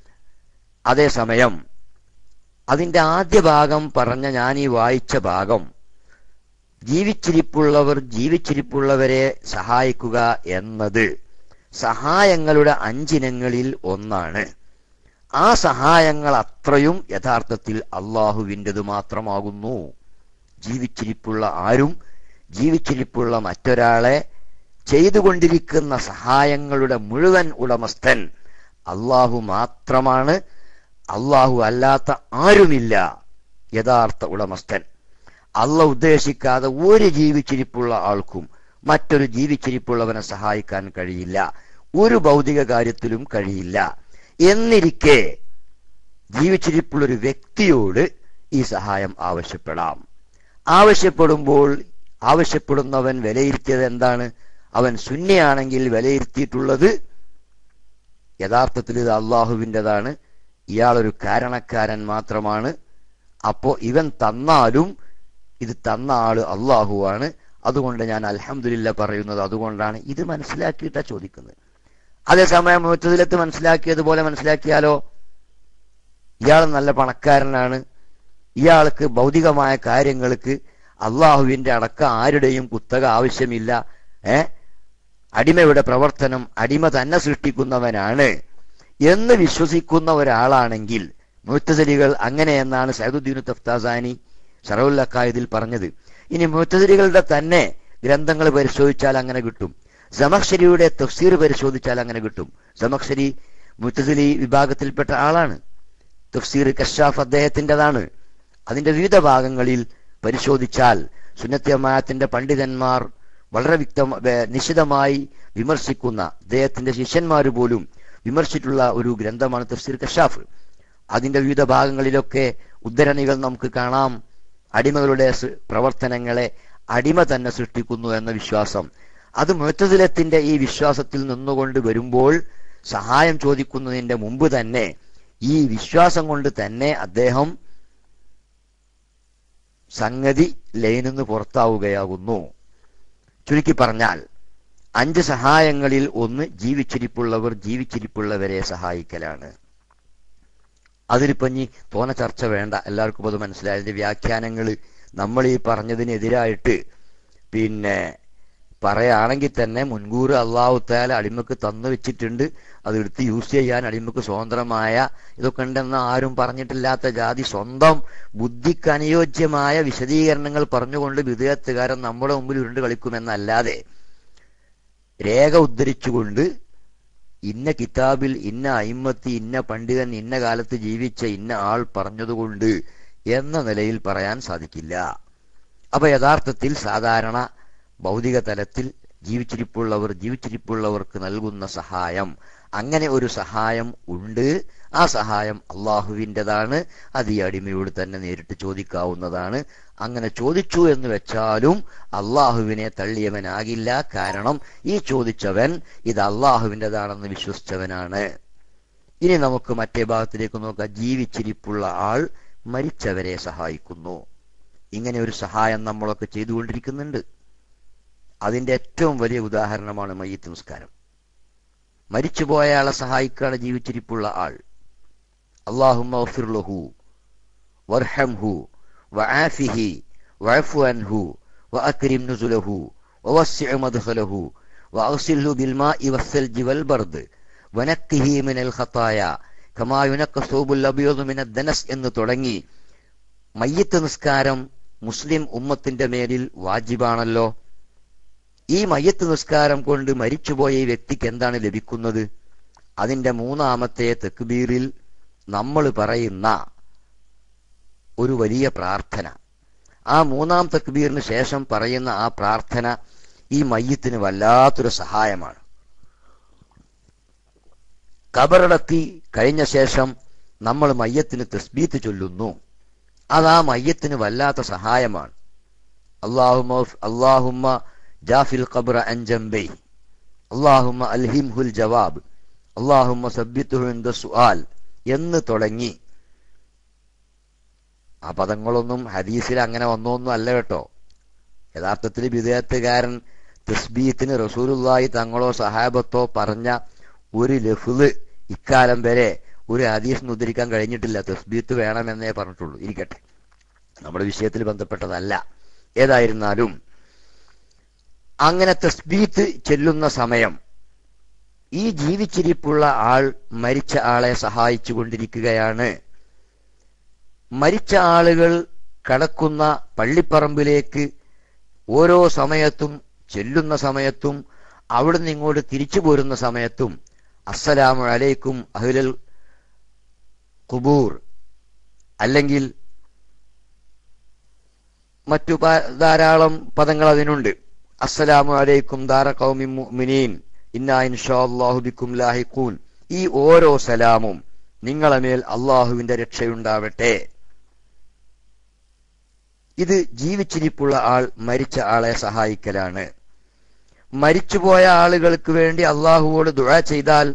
അതേസമയം അതിന്റെ ആദ്യ ഭാഗം പറഞ്ഞ ഞാൻ ഈ വായിച്ച ഭാഗം ജീവിച്ചിരിപ്പുള്ളവർ ജീവിച്ചിരിപ്പുള്ളവരെ സഹായിക്കുക എന്നത് സഹായങ്ങളുടെ അഞ്ചിനങ്ങളിൽ ഒന്നാണ് ആ സഹായങ്ങൾ അത്രയും യഥാർത്ഥത്തിൽ അള്ളാഹുവിൻ്റെത് മാത്രമാകുന്നു ജീവിച്ചിരിപ്പുള്ള ആരും ജീവിച്ചിരിപ്പുള്ള മറ്റൊരാളെ ചെയ്തുകൊണ്ടിരിക്കുന്ന സഹായങ്ങളുടെ മുഴുവൻ ഉടമസ്ഥൻ അള്ളാഹു മാത്രമാണ് അള്ളാഹു അല്ലാത്ത ആരുമില്ല യഥാർത്ഥ ഉടമസ്ഥൻ അള്ള ഉദ്ദേശിക്കാതെ ഒരു ജീവിച്ചിരിപ്പുള്ള ആൾക്കും മറ്റൊരു ജീവിച്ചിരിപ്പുള്ളവനെ സഹായിക്കാൻ കഴിയില്ല ഒരു ഭൗതിക കാര്യത്തിലും കഴിയില്ല എന്നിരിക്കെ ജീവിച്ചിരിപ്പുള്ള ഒരു വ്യക്തിയോട് ഈ സഹായം ആവശ്യപ്പെടാം ആവശ്യപ്പെടുമ്പോൾ ആവശ്യപ്പെടുന്നവൻ വിലയിരുത്തിയത് എന്താണ് അവൻ ശൂന്യാണെങ്കിൽ വിലയിരുത്തിയിട്ടുള്ളത് യഥാർത്ഥത്തിൽ ഇത് അള്ളാഹുവിൻ്റെതാണ് ഇയാളൊരു കാരണക്കാരൻ മാത്രമാണ് അപ്പോ ഇവൻ തന്നാലും ഇത് തന്ന ആള് അള്ളാഹുവാണ് അതുകൊണ്ട് ഞാൻ അൽഹംദുലില്ല പറയുന്നത് അതുകൊണ്ടാണ് ഇത് മനസ്സിലാക്കിയിട്ടാ ചോദിക്കുന്നത് അതേസമയം മുത്തതിലത്ത് മനസ്സിലാക്കിയതുപോലെ മനസ്സിലാക്കിയാലോ ഇയാൾ നല്ല പണക്കാരനാണ് ഇയാൾക്ക് ഭൗതികമായ കാര്യങ്ങൾക്ക് അള്ളാഹുവിന്റെ അടക്കം ആരുടെയും കുത്തക ആവശ്യമില്ല ഏ അടിമയുടെ പ്രവർത്തനം അടിമ തന്നെ സൃഷ്ടിക്കുന്നവനാണ് എന്ന് വിശ്വസിക്കുന്ന ഒരാളാണെങ്കിൽ മുത്തസലികൾ അങ്ങനെയെന്നാണ് സൈദുദ്ദീൻ തഫ്താസാനി ഷറവുല്ലക്കായതിൽ പറഞ്ഞത് ഇനി മുത്തസലികളുടെ തന്നെ ഗ്രന്ഥങ്ങൾ പരിശോധിച്ചാൽ അങ്ങനെ കിട്ടും സമക്ഷരിയുടെ തഫ്സീർ പരിശോധിച്ചാൽ അങ്ങനെ കിട്ടും സമക്ഷരി മുത്തസലി വിഭാഗത്തിൽപ്പെട്ട ആളാണ് തഫ്സീർ കഷാഫ് അദ്ദേഹത്തിൻ്റെതാണ് അതിന്റെ വിവിധ ഭാഗങ്ങളിൽ പരിശോധിച്ചാൽ സുന്നത്യമായത്തിന്റെ പണ്ഡിതന്മാർ വളരെ വ്യക്ത നിശിതമായി വിമർശിക്കുന്ന അദ്ദേഹത്തിന്റെ ശിഷ്യന്മാർ പോലും വിമർശിച്ചിട്ടുള്ള ഒരു ഗ്രന്ഥമാണ് തഫ്സീർ കഷാഫ് അതിന്റെ വിവിധ ഭാഗങ്ങളിലൊക്കെ ഉദ്ധരണികൾ നമുക്ക് കാണാം അടിമകളുടെ സ് പ്രവർത്തനങ്ങളെ അടിമ തന്നെ സൃഷ്ടിക്കുന്നു എന്ന വിശ്വാസം അത് മുഴത്തതിലത്തിന്റെ ഈ വിശ്വാസത്തിൽ നിന്നുകൊണ്ട് വരുമ്പോൾ സഹായം ചോദിക്കുന്നതിന്റെ മുമ്പ് തന്നെ ഈ വിശ്വാസം കൊണ്ട് തന്നെ അദ്ദേഹം സംഗതി ലൈനിൽ നിന്ന് പുറത്താവുകയാകുന്നു ചുരുക്കി പറഞ്ഞാൽ അഞ്ച് സഹായങ്ങളിൽ ഒന്ന് ജീവിച്ചിരിപ്പുള്ളവർ ജീവിച്ചിരിപ്പുള്ളവരെ സഹായിക്കലാണ് അതിലിപ്പഞ്ഞി തോന ചർച്ച വേണ്ട എല്ലാവർക്കും അത് മനസ്സിലായി അതിന്റെ വ്യാഖ്യാനങ്ങൾ നമ്മൾ ഈ പറഞ്ഞതിനെതിരായിട്ട് പിന്നെ പറയുകയാണെങ്കിൽ തന്നെ മുൻകൂർ അള്ളാഹു താല അടിമക്ക് തന്നു വെച്ചിട്ടുണ്ട് അത് എടുത്ത് യൂസ് ചെയ്യാൻ അടിമക്ക് സ്വതന്ത്രമായ ഇതൊക്കെ ഉണ്ടെന്ന് ആരും പറഞ്ഞിട്ടില്ലാത്ത ജാതി സ്വന്തം ബുദ്ധിക്ക് അനുയോജ്യമായ വിശദീകരണങ്ങൾ പറഞ്ഞുകൊണ്ട് വിധേയത്തുകാരൻ നമ്മുടെ മുമ്പിൽ ഉരുണ്ട് കളിക്കുമെന്നല്ലാതെ രേഖ ഉദ്ധരിച്ചുകൊണ്ട് ഇന്ന കിതാബിൽ ഇന്ന അയിമത്തി ഇന്ന പണ്ഡിതൻ ഇന്ന കാലത്ത് ജീവിച്ച ഇന്ന ആൾ പറഞ്ഞതുകൊണ്ട് എന്ന നിലയിൽ പറയാൻ സാധിക്കില്ല അപ്പൊ യഥാർത്ഥത്തിൽ സാധാരണ ഭൗതിക തലത്തിൽ ജീവിച്ചിരിപ്പുള്ളവർ ജീവിച്ചിരിപ്പുള്ളവർക്ക് നൽകുന്ന സഹായം അങ്ങനെ ഒരു സഹായം ഉണ്ട് ആ സഹായം അള്ളാഹുവിൻ്റെതാണ് അത് ഈ അടിമയോട് തന്നെ നേരിട്ട് ചോദിക്കാവുന്നതാണ് അങ്ങനെ ചോദിച്ചു എന്ന് വെച്ചാലും അള്ളാഹുവിനെ തള്ളിയവനാകില്ല കാരണം ഈ ചോദിച്ചവൻ ഇത് അള്ളാഹുവിൻ്റെതാണെന്ന് വിശ്വസിച്ചവനാണ് ഇനി നമുക്ക് മറ്റേ ഭാഗത്തിലേക്ക് നോക്കാം ജീവിച്ചിരിപ്പുള്ള ആൾ മരിച്ചവരെ സഹായിക്കുന്നു ഇങ്ങനെ ഒരു സഹായം നമ്മളൊക്കെ ചെയ്തുകൊണ്ടിരിക്കുന്നുണ്ട് അതിന്റെ ഏറ്റവും വലിയ ഉദാഹരണമാണ് മയ്യത്ത് നിസ്കാരം മരിച്ചുപോയ ആളെ സഹായിക്കാണ് ജീവിച്ചിരിപ്പുള്ള ആൾ അള്ളാഹുഹു വർഹംഹു വആഫിഹി വഅഫു അൻഹു വഅക്രിം നുസുലഹു വവസ്സിഅ മദ്ഖലഹു വഅഗ്സിൽഹു ബിൽമാഇ വസ്സൽജി വൽബർദ് വനക്കിഹി മിനൽ ഖതായ കമാ യുനക്ക സൂബുൽ അബിയദു മിനദ് ദനസ് എന്ന് തുടങ്ങി മയ്യത്ത് നിസ്കാരം മുസ്ലിം ഉമ്മത്തിന്റെ മേലിൽ വാജിബാണല്ലോ ഈ മയ്യത്ത് നിസ്കാരം കൊണ്ട് മരിച്ചുപോയ ഈ വ്യക്തിക്ക് എന്താണ് ലഭിക്കുന്നത് അതിന്റെ മൂന്നാമത്തെ തെക്കുബീറിൽ നമ്മൾ പറയുന്ന ഒരു വലിയ പ്രാർത്ഥന ആ മൂന്നാം തക്ബീറിന് ശേഷം പറയുന്ന ആ പ്രാർത്ഥന ഈ മയ്യത്തിന് വല്ലാത്തൊരു സഹായമാണ് കബറടക്കി കഴിഞ്ഞ ശേഷം നമ്മൾ മയ്യത്തിന് തസ്ബീത്ത് ചൊല്ലുന്നു അത് ആ മയ്യത്തിന് വല്ലാത്ത സഹായമാണ് അള്ളാഹുമ അള്ളാഹുമ്മ ജാഫിൽ ഖബ്ര അൻജംബൈ അള്ളാഹുമ്മ അൽഹിംഹുൽ ജവാബ് അള്ളാഹുമ്മ സബ്ബിത്തുഹു സുആൽ എന്ന് തുടങ്ങി ആ പദങ്ങളൊന്നും ഹദീസിൽ അങ്ങനെ വന്നൊന്നും അല്ല കേട്ടോ യഥാർത്ഥത്തിൽ വിദേഹത്തുകാരൻ തസ്ബീത്തിന് റസൂലുള്ളാഹി തങ്ങളോ സഹാബത്തോ പറഞ്ഞ ഒരു ലഫുല് ഇക്കാലം വരെ ഒരു ഹദീസിന് ഉദ്ധരിക്കാൻ കഴിഞ്ഞിട്ടില്ല തസ്ബീത്ത് വേണമെന്നേ പറഞ്ഞിട്ടുള്ളൂ ഇരിക്കട്ടെ നമ്മുടെ വിഷയത്തിൽ ബന്ധപ്പെട്ടതല്ല ഏതായിരുന്നാലും അങ്ങനെ തസ്ബീത്ത് ചെല്ലുന്ന സമയം ഈ ജീവിച്ചിരിപ്പുള്ള ആൾ മരിച്ച ആളെ സഹായിച്ചു കൊണ്ടിരിക്കുകയാണ് മരിച്ച ആളുകൾ കടക്കുന്ന പള്ളിപ്പറമ്പിലേക്ക് ഓരോ സമയത്തും ചെല്ലുന്ന സമയത്തും അവിടുന്ന് ഇങ്ങോട്ട് തിരിച്ചു പോരുന്ന സമയത്തും അസ്സലാമു അലൈക്കും അഹ്ലൽ കുബൂർ അല്ലെങ്കിൽ മറ്റു ധാരാളം പദങ്ങൾ അതിനുണ്ട് അസ്സലാമു അലൈക്കും ദാര കൗമി മുഅ്മിനീൻ ഇന്നാ ഇൻഷാ അല്ലാഹു ബിക്കും ലാഹിഖൂൻ ഈ ഓരോ സലാമും നിങ്ങളെ മേൽ അള്ളാഹുവിന്റെ രക്ഷയുണ്ടാവട്ടെ ഇത് ജീവിച്ചിരിപ്പുള്ള ആൾ മരിച്ച ആളെ സഹായിക്കലാണ് മരിച്ചുപോയ ആളുകൾക്ക് വേണ്ടി അള്ളാഹുവോട് ദുഴ ചെയ്താൽ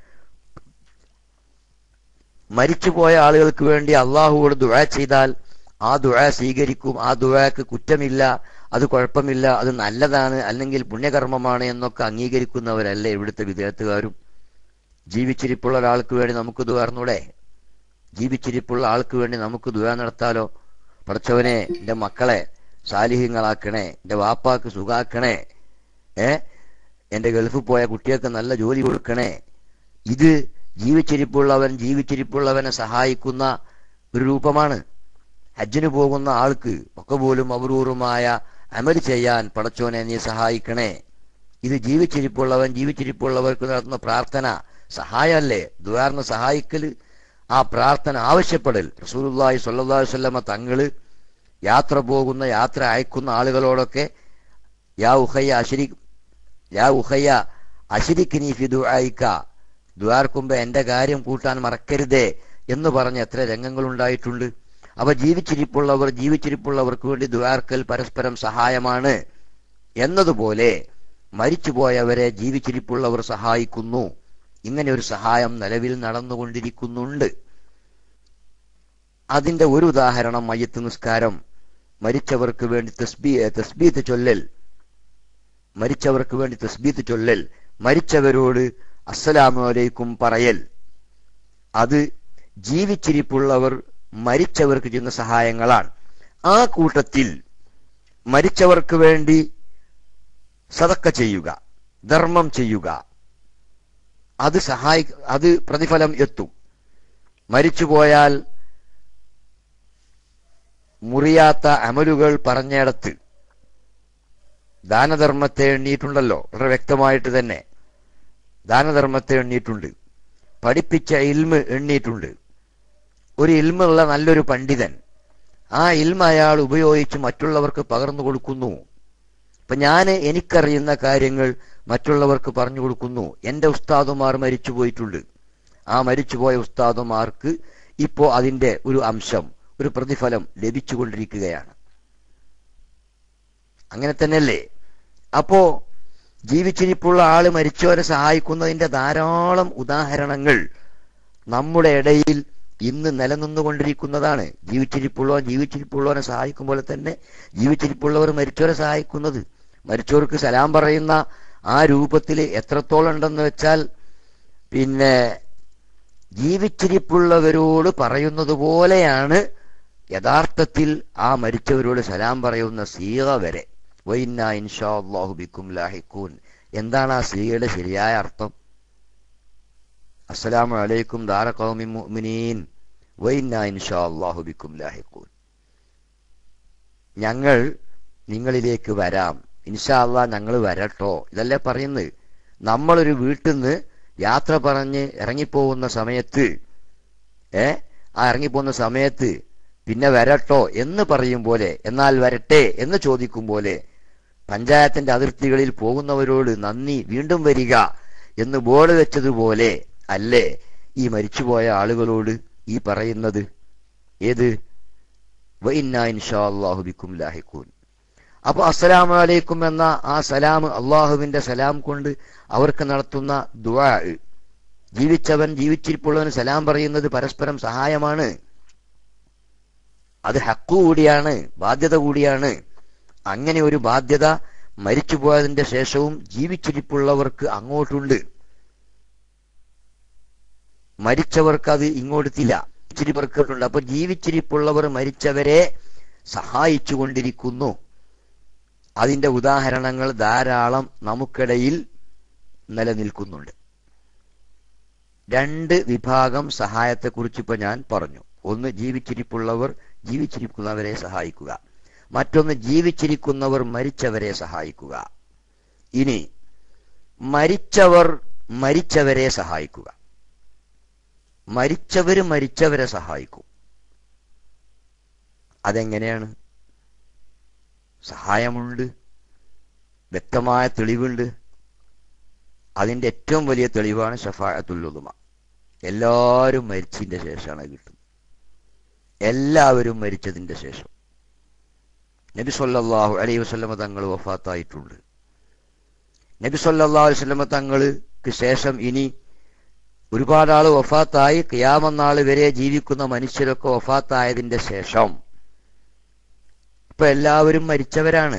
മരിച്ചുപോയ ആളുകൾക്ക് വേണ്ടി അള്ളാഹുവോട് ദുഴ ചെയ്താൽ ആ ദുഴ സ്വീകരിക്കും ആ ദുഴക്ക് കുറ്റമില്ല അത് കുഴപ്പമില്ല അത് നല്ലതാണ് അല്ലെങ്കിൽ പുണ്യകർമ്മമാണ് എന്നൊക്കെ അംഗീകരിക്കുന്നവരല്ലേ ഇവിടുത്തെ വിദേഹത്തുകാരും ജീവിച്ചിരിപ്പുള്ള ഒരാൾക്ക് വേണ്ടി നമുക്ക് ദുവാർന്നൂടെ ജീവിച്ചിരിപ്പുള്ള ആൾക്ക് വേണ്ടി നമുക്ക് ദുവാ നടത്താലോ പഠിച്ചവനെ എന്റെ മക്കളെ സാലിഹ്യങ്ങളാക്കണേ എന്റെ വാപ്പാക്ക് സുഖാക്കണേ ഏ എന്റെ ഗൾഫിൽ പോയ കുട്ടികൾക്ക് നല്ല ജോലി കൊടുക്കണേ ഇത് ജീവിച്ചിരിപ്പുള്ളവൻ ജീവിച്ചിരിപ്പുള്ളവനെ സഹായിക്കുന്ന ഒരു രൂപമാണ് ഹജ്ജിന് പോകുന്ന ആൾക്ക് ഒക്കെ പോലും അപൂർവമായ അമൽ ചെയ്യാൻ പടച്ചോനെ നീ സഹായിക്കണേ ഇത് ജീവിച്ചിരിപ്പുള്ളവൻ ജീവിച്ചിരിപ്പുള്ളവർക്ക് നടത്തുന്ന പ്രാർത്ഥന സഹായമല്ലേ ദ്വാർന്ന് സഹായിക്കല് ആ പ്രാർത്ഥന ആവശ്യപ്പെടൽ റസൂലുള്ളാഹി സ്വല്ലല്ലാഹു അലൈഹി വസല്ലമ തങ്ങള് യാത്ര പോകുന്ന യാത്ര അയക്കുന്ന ആളുകളോടൊക്കെ യാ ഉഹയ്യ അശരി യാ ഉഹയ്യ അശരിക്കിനി ഫി ദുആയിക്ക ദ്വാർക്കുമ്പോ എന്റെ കാര്യം കൂട്ടാൻ മറക്കരുതേ എന്ന് പറഞ്ഞ് എത്ര രംഗങ്ങൾ ഉണ്ടായിട്ടുണ്ട് അവ ജീവിച്ചിരിപ്പുള്ളവർ ജീവിച്ചിരിപ്പുള്ളവർക്ക് വേണ്ടി ദ്വാർക്കൽ പരസ്പരം സഹായമാണ് എന്നതുപോലെ മരിച്ചുപോയവരെ ജീവിച്ചിരിപ്പുള്ളവർ സഹായിക്കുന്നു ഇങ്ങനെ ഒരു സഹായം നിലവിൽ നടന്നുകൊണ്ടിരിക്കുന്നുണ്ട് അതിന്റെ ഒരു ഉദാഹരണം മയ്യത്ത് നിസ്കാരം മരിച്ചവർക്ക് വേണ്ടി തസ്ബീ തസ്ബീത്ത് ചൊല്ലൽ മരിച്ചവർക്ക് വേണ്ടി തസ്ബീത്ത് ചൊല്ലൽ മരിച്ചവരോട് അസ്സലാമു അലൈക്കും പറയൽ അത് ജീവിച്ചിരിപ്പുള്ളവർ മരിച്ചവർക്ക് ചെയ്യുന്ന സഹായങ്ങളാണ് ആ കൂട്ടത്തിൽ മരിച്ചവർക്ക് വേണ്ടി സതക്ക ചെയ്യുക ധർമ്മം ചെയ്യുക അത് സഹായി അത് പ്രതിഫലം എത്തും മരിച്ചുപോയാൽ മുറിയാത്ത അമലുകൾ പറഞ്ഞിടത്ത് ദാനധർമ്മത്തെ എണ്ണിയിട്ടുണ്ടല്ലോ വളരെ വ്യക്തമായിട്ട് തന്നെ ദാനധർമ്മത്തെ എണ്ണിയിട്ടുണ്ട് പഠിപ്പിച്ച ഇൽമ് എണ്ണിയിട്ടുണ്ട് ഒരു ഇൽമുള്ള നല്ലൊരു പണ്ഡിതൻ ആ ഇൽമ അയാൾ ഉപയോഗിച്ച് മറ്റുള്ളവർക്ക് പകർന്നു കൊടുക്കുന്നു ഇപ്പൊ ഞാൻ എനിക്കറിയുന്ന കാര്യങ്ങൾ മറ്റുള്ളവർക്ക് പറഞ്ഞു കൊടുക്കുന്നു എന്റെ ഉസ്താദുമാർ മരിച്ചു പോയിട്ടുണ്ട് ആ മരിച്ചുപോയ ഉസ്താദുമാർക്ക് ഇപ്പോ അതിന്റെ ഒരു അംശം ഒരു പ്രതിഫലം ലഭിച്ചുകൊണ്ടിരിക്കുകയാണ് അങ്ങനെ തന്നെയല്ലേ അപ്പോ ജീവിച്ചിരിപ്പുള്ള ആള് മരിച്ചവരെ സഹായിക്കുന്നതിന്റെ ധാരാളം ഉദാഹരണങ്ങൾ നമ്മുടെ ഇടയിൽ ഇന്ന് നിലനിന്നുകൊണ്ടിരിക്കുന്നതാണ് ജീവിച്ചിരിപ്പുള്ളവർ ജീവിച്ചിരിപ്പുള്ളവരെ സഹായിക്കും പോലെ തന്നെ ജീവിച്ചിരിപ്പുള്ളവർ മരിച്ചവരെ സഹായിക്കുന്നത് മരിച്ചവർക്ക് സലാം പറയുന്ന ആ രൂപത്തിൽ എത്രത്തോളം ഉണ്ടെന്ന് വെച്ചാൽ പിന്നെ ജീവിച്ചിരിപ്പുള്ളവരോട് പറയുന്നത് പോലെയാണ് യഥാർത്ഥത്തിൽ ആ മരിച്ചവരോട് സലാം പറയുന്ന സീക വരെ വൈന്ന ഇൻഷാ അള്ളാഹു ബിക്കും ലാഹിക്കൂൻ എന്താണ് ആ സീകയുടെ ശരിയായ അർത്ഥം അസ്സലാമു അലൈക്കും ദാര ഖൗമി മുഅ്മിനീൻ വൈന്ന ഇൻഷാ അള്ളാഹു ബിക്കും ലാഹിക്കൂൻ ഞങ്ങൾ നിങ്ങളിലേക്ക് വരാം ഇൻഷാ അള്ളാഹ് ഞങ്ങൾ വരട്ടോ ഇതല്ലേ പറയുന്നത് നമ്മളൊരു വീട്ടിൽ നിന്ന് യാത്ര പറഞ്ഞ് ഇറങ്ങിപ്പോകുന്ന സമയത്ത് ഏ ആ ഇറങ്ങിപ്പോകുന്ന സമയത്ത് പിന്നെ വരട്ടോ എന്ന് പറയും പോലെ എന്നാൽ വരട്ടെ എന്ന് ചോദിക്കും പോലെ പഞ്ചായത്തിന്റെ അതിർത്തികളിൽ പോകുന്നവരോട് നന്ദി വീണ്ടും വരിക എന്ന് ബോർഡ് വെച്ചതുപോലെ അല്ലേ ഈ മരിച്ചുപോയ ആളുകളോട് ഈ പറയുന്നത് ഏത് ബിക്കും ലാഹിക്കൂൻ അപ്പൊ അസ്സലാമു അലൈക്കും എന്ന ആ സലാം അള്ളാഹുവിന്റെ സലാം കൊണ്ട് അവർക്ക് നടത്തുന്ന ദുആ ജീവിച്ചവൻ ജീവിച്ചിരിപ്പുള്ളവന് സലാം പറയുന്നത് പരസ്പരം സഹായമാണ് അത് ഹക്കു കൂടിയാണ് ബാധ്യത കൂടിയാണ് അങ്ങനെ ഒരു ബാധ്യത മരിച്ചുപോയതിന്റെ ശേഷവും ജീവിച്ചിരിപ്പുള്ളവർക്ക് അങ്ങോട്ടുണ്ട് മരിച്ചവർക്ക് അത് ഇങ്ങോട്ടില്ല ജീവിച്ചിരിപ്പുണ്ട് അപ്പൊ ജീവിച്ചിരിപ്പുള്ളവർ മരിച്ചവരെ സഹായിച്ചുകൊണ്ടിരിക്കുന്നു അതിന്റെ ഉദാഹരണങ്ങൾ ധാരാളം നമുക്കിടയിൽ നിലനിൽക്കുന്നുണ്ട് രണ്ട് വിഭാഗം സഹായത്തെക്കുറിച്ച് ഇപ്പൊ ഞാൻ പറഞ്ഞു ഒന്ന് ജീവിച്ചിരിപ്പുള്ളവർ ജീവിച്ചിരിക്കുന്നവരെ സഹായിക്കുക മറ്റൊന്ന് ജീവിച്ചിരിക്കുന്നവർ മരിച്ചവരെ സഹായിക്കുക ഇനി മരിച്ചവർ മരിച്ചവരെ സഹായിക്കുക മരിച്ചവര് മരിച്ചവരെ സഹായിക്കും അതെങ്ങനെയാണ് സഹായമുണ്ട് വ്യക്തമായ തെളിവുണ്ട് അതിന്റെ ഏറ്റവും വലിയ തെളിവാണ് ഷഫായത്തുല്ലുമ എല്ലാവരും മരിച്ചതിന്റെ ശേഷമാണ് കിട്ടുന്നത് എല്ലാവരും മരിച്ചതിന്റെ ശേഷം നബി സല്ലല്ലാഹു അലൈഹി വസല്ലമ തങ്ങൾ വഫാത്തായിട്ടുണ്ട് നബി സല്ലല്ലാഹു അലൈഹി വസല്ലമ തങ്ങൾക്ക് ശേഷം ഇനി ഒരുപാട് ആള് വഫാത്തായി കിയാമന്നാൾ വരെ ജീവിക്കുന്ന മനുഷ്യരൊക്കെ വഫാത്തായതിന്റെ ശേഷം ഇപ്പൊ എല്ലാവരും മരിച്ചവരാണ്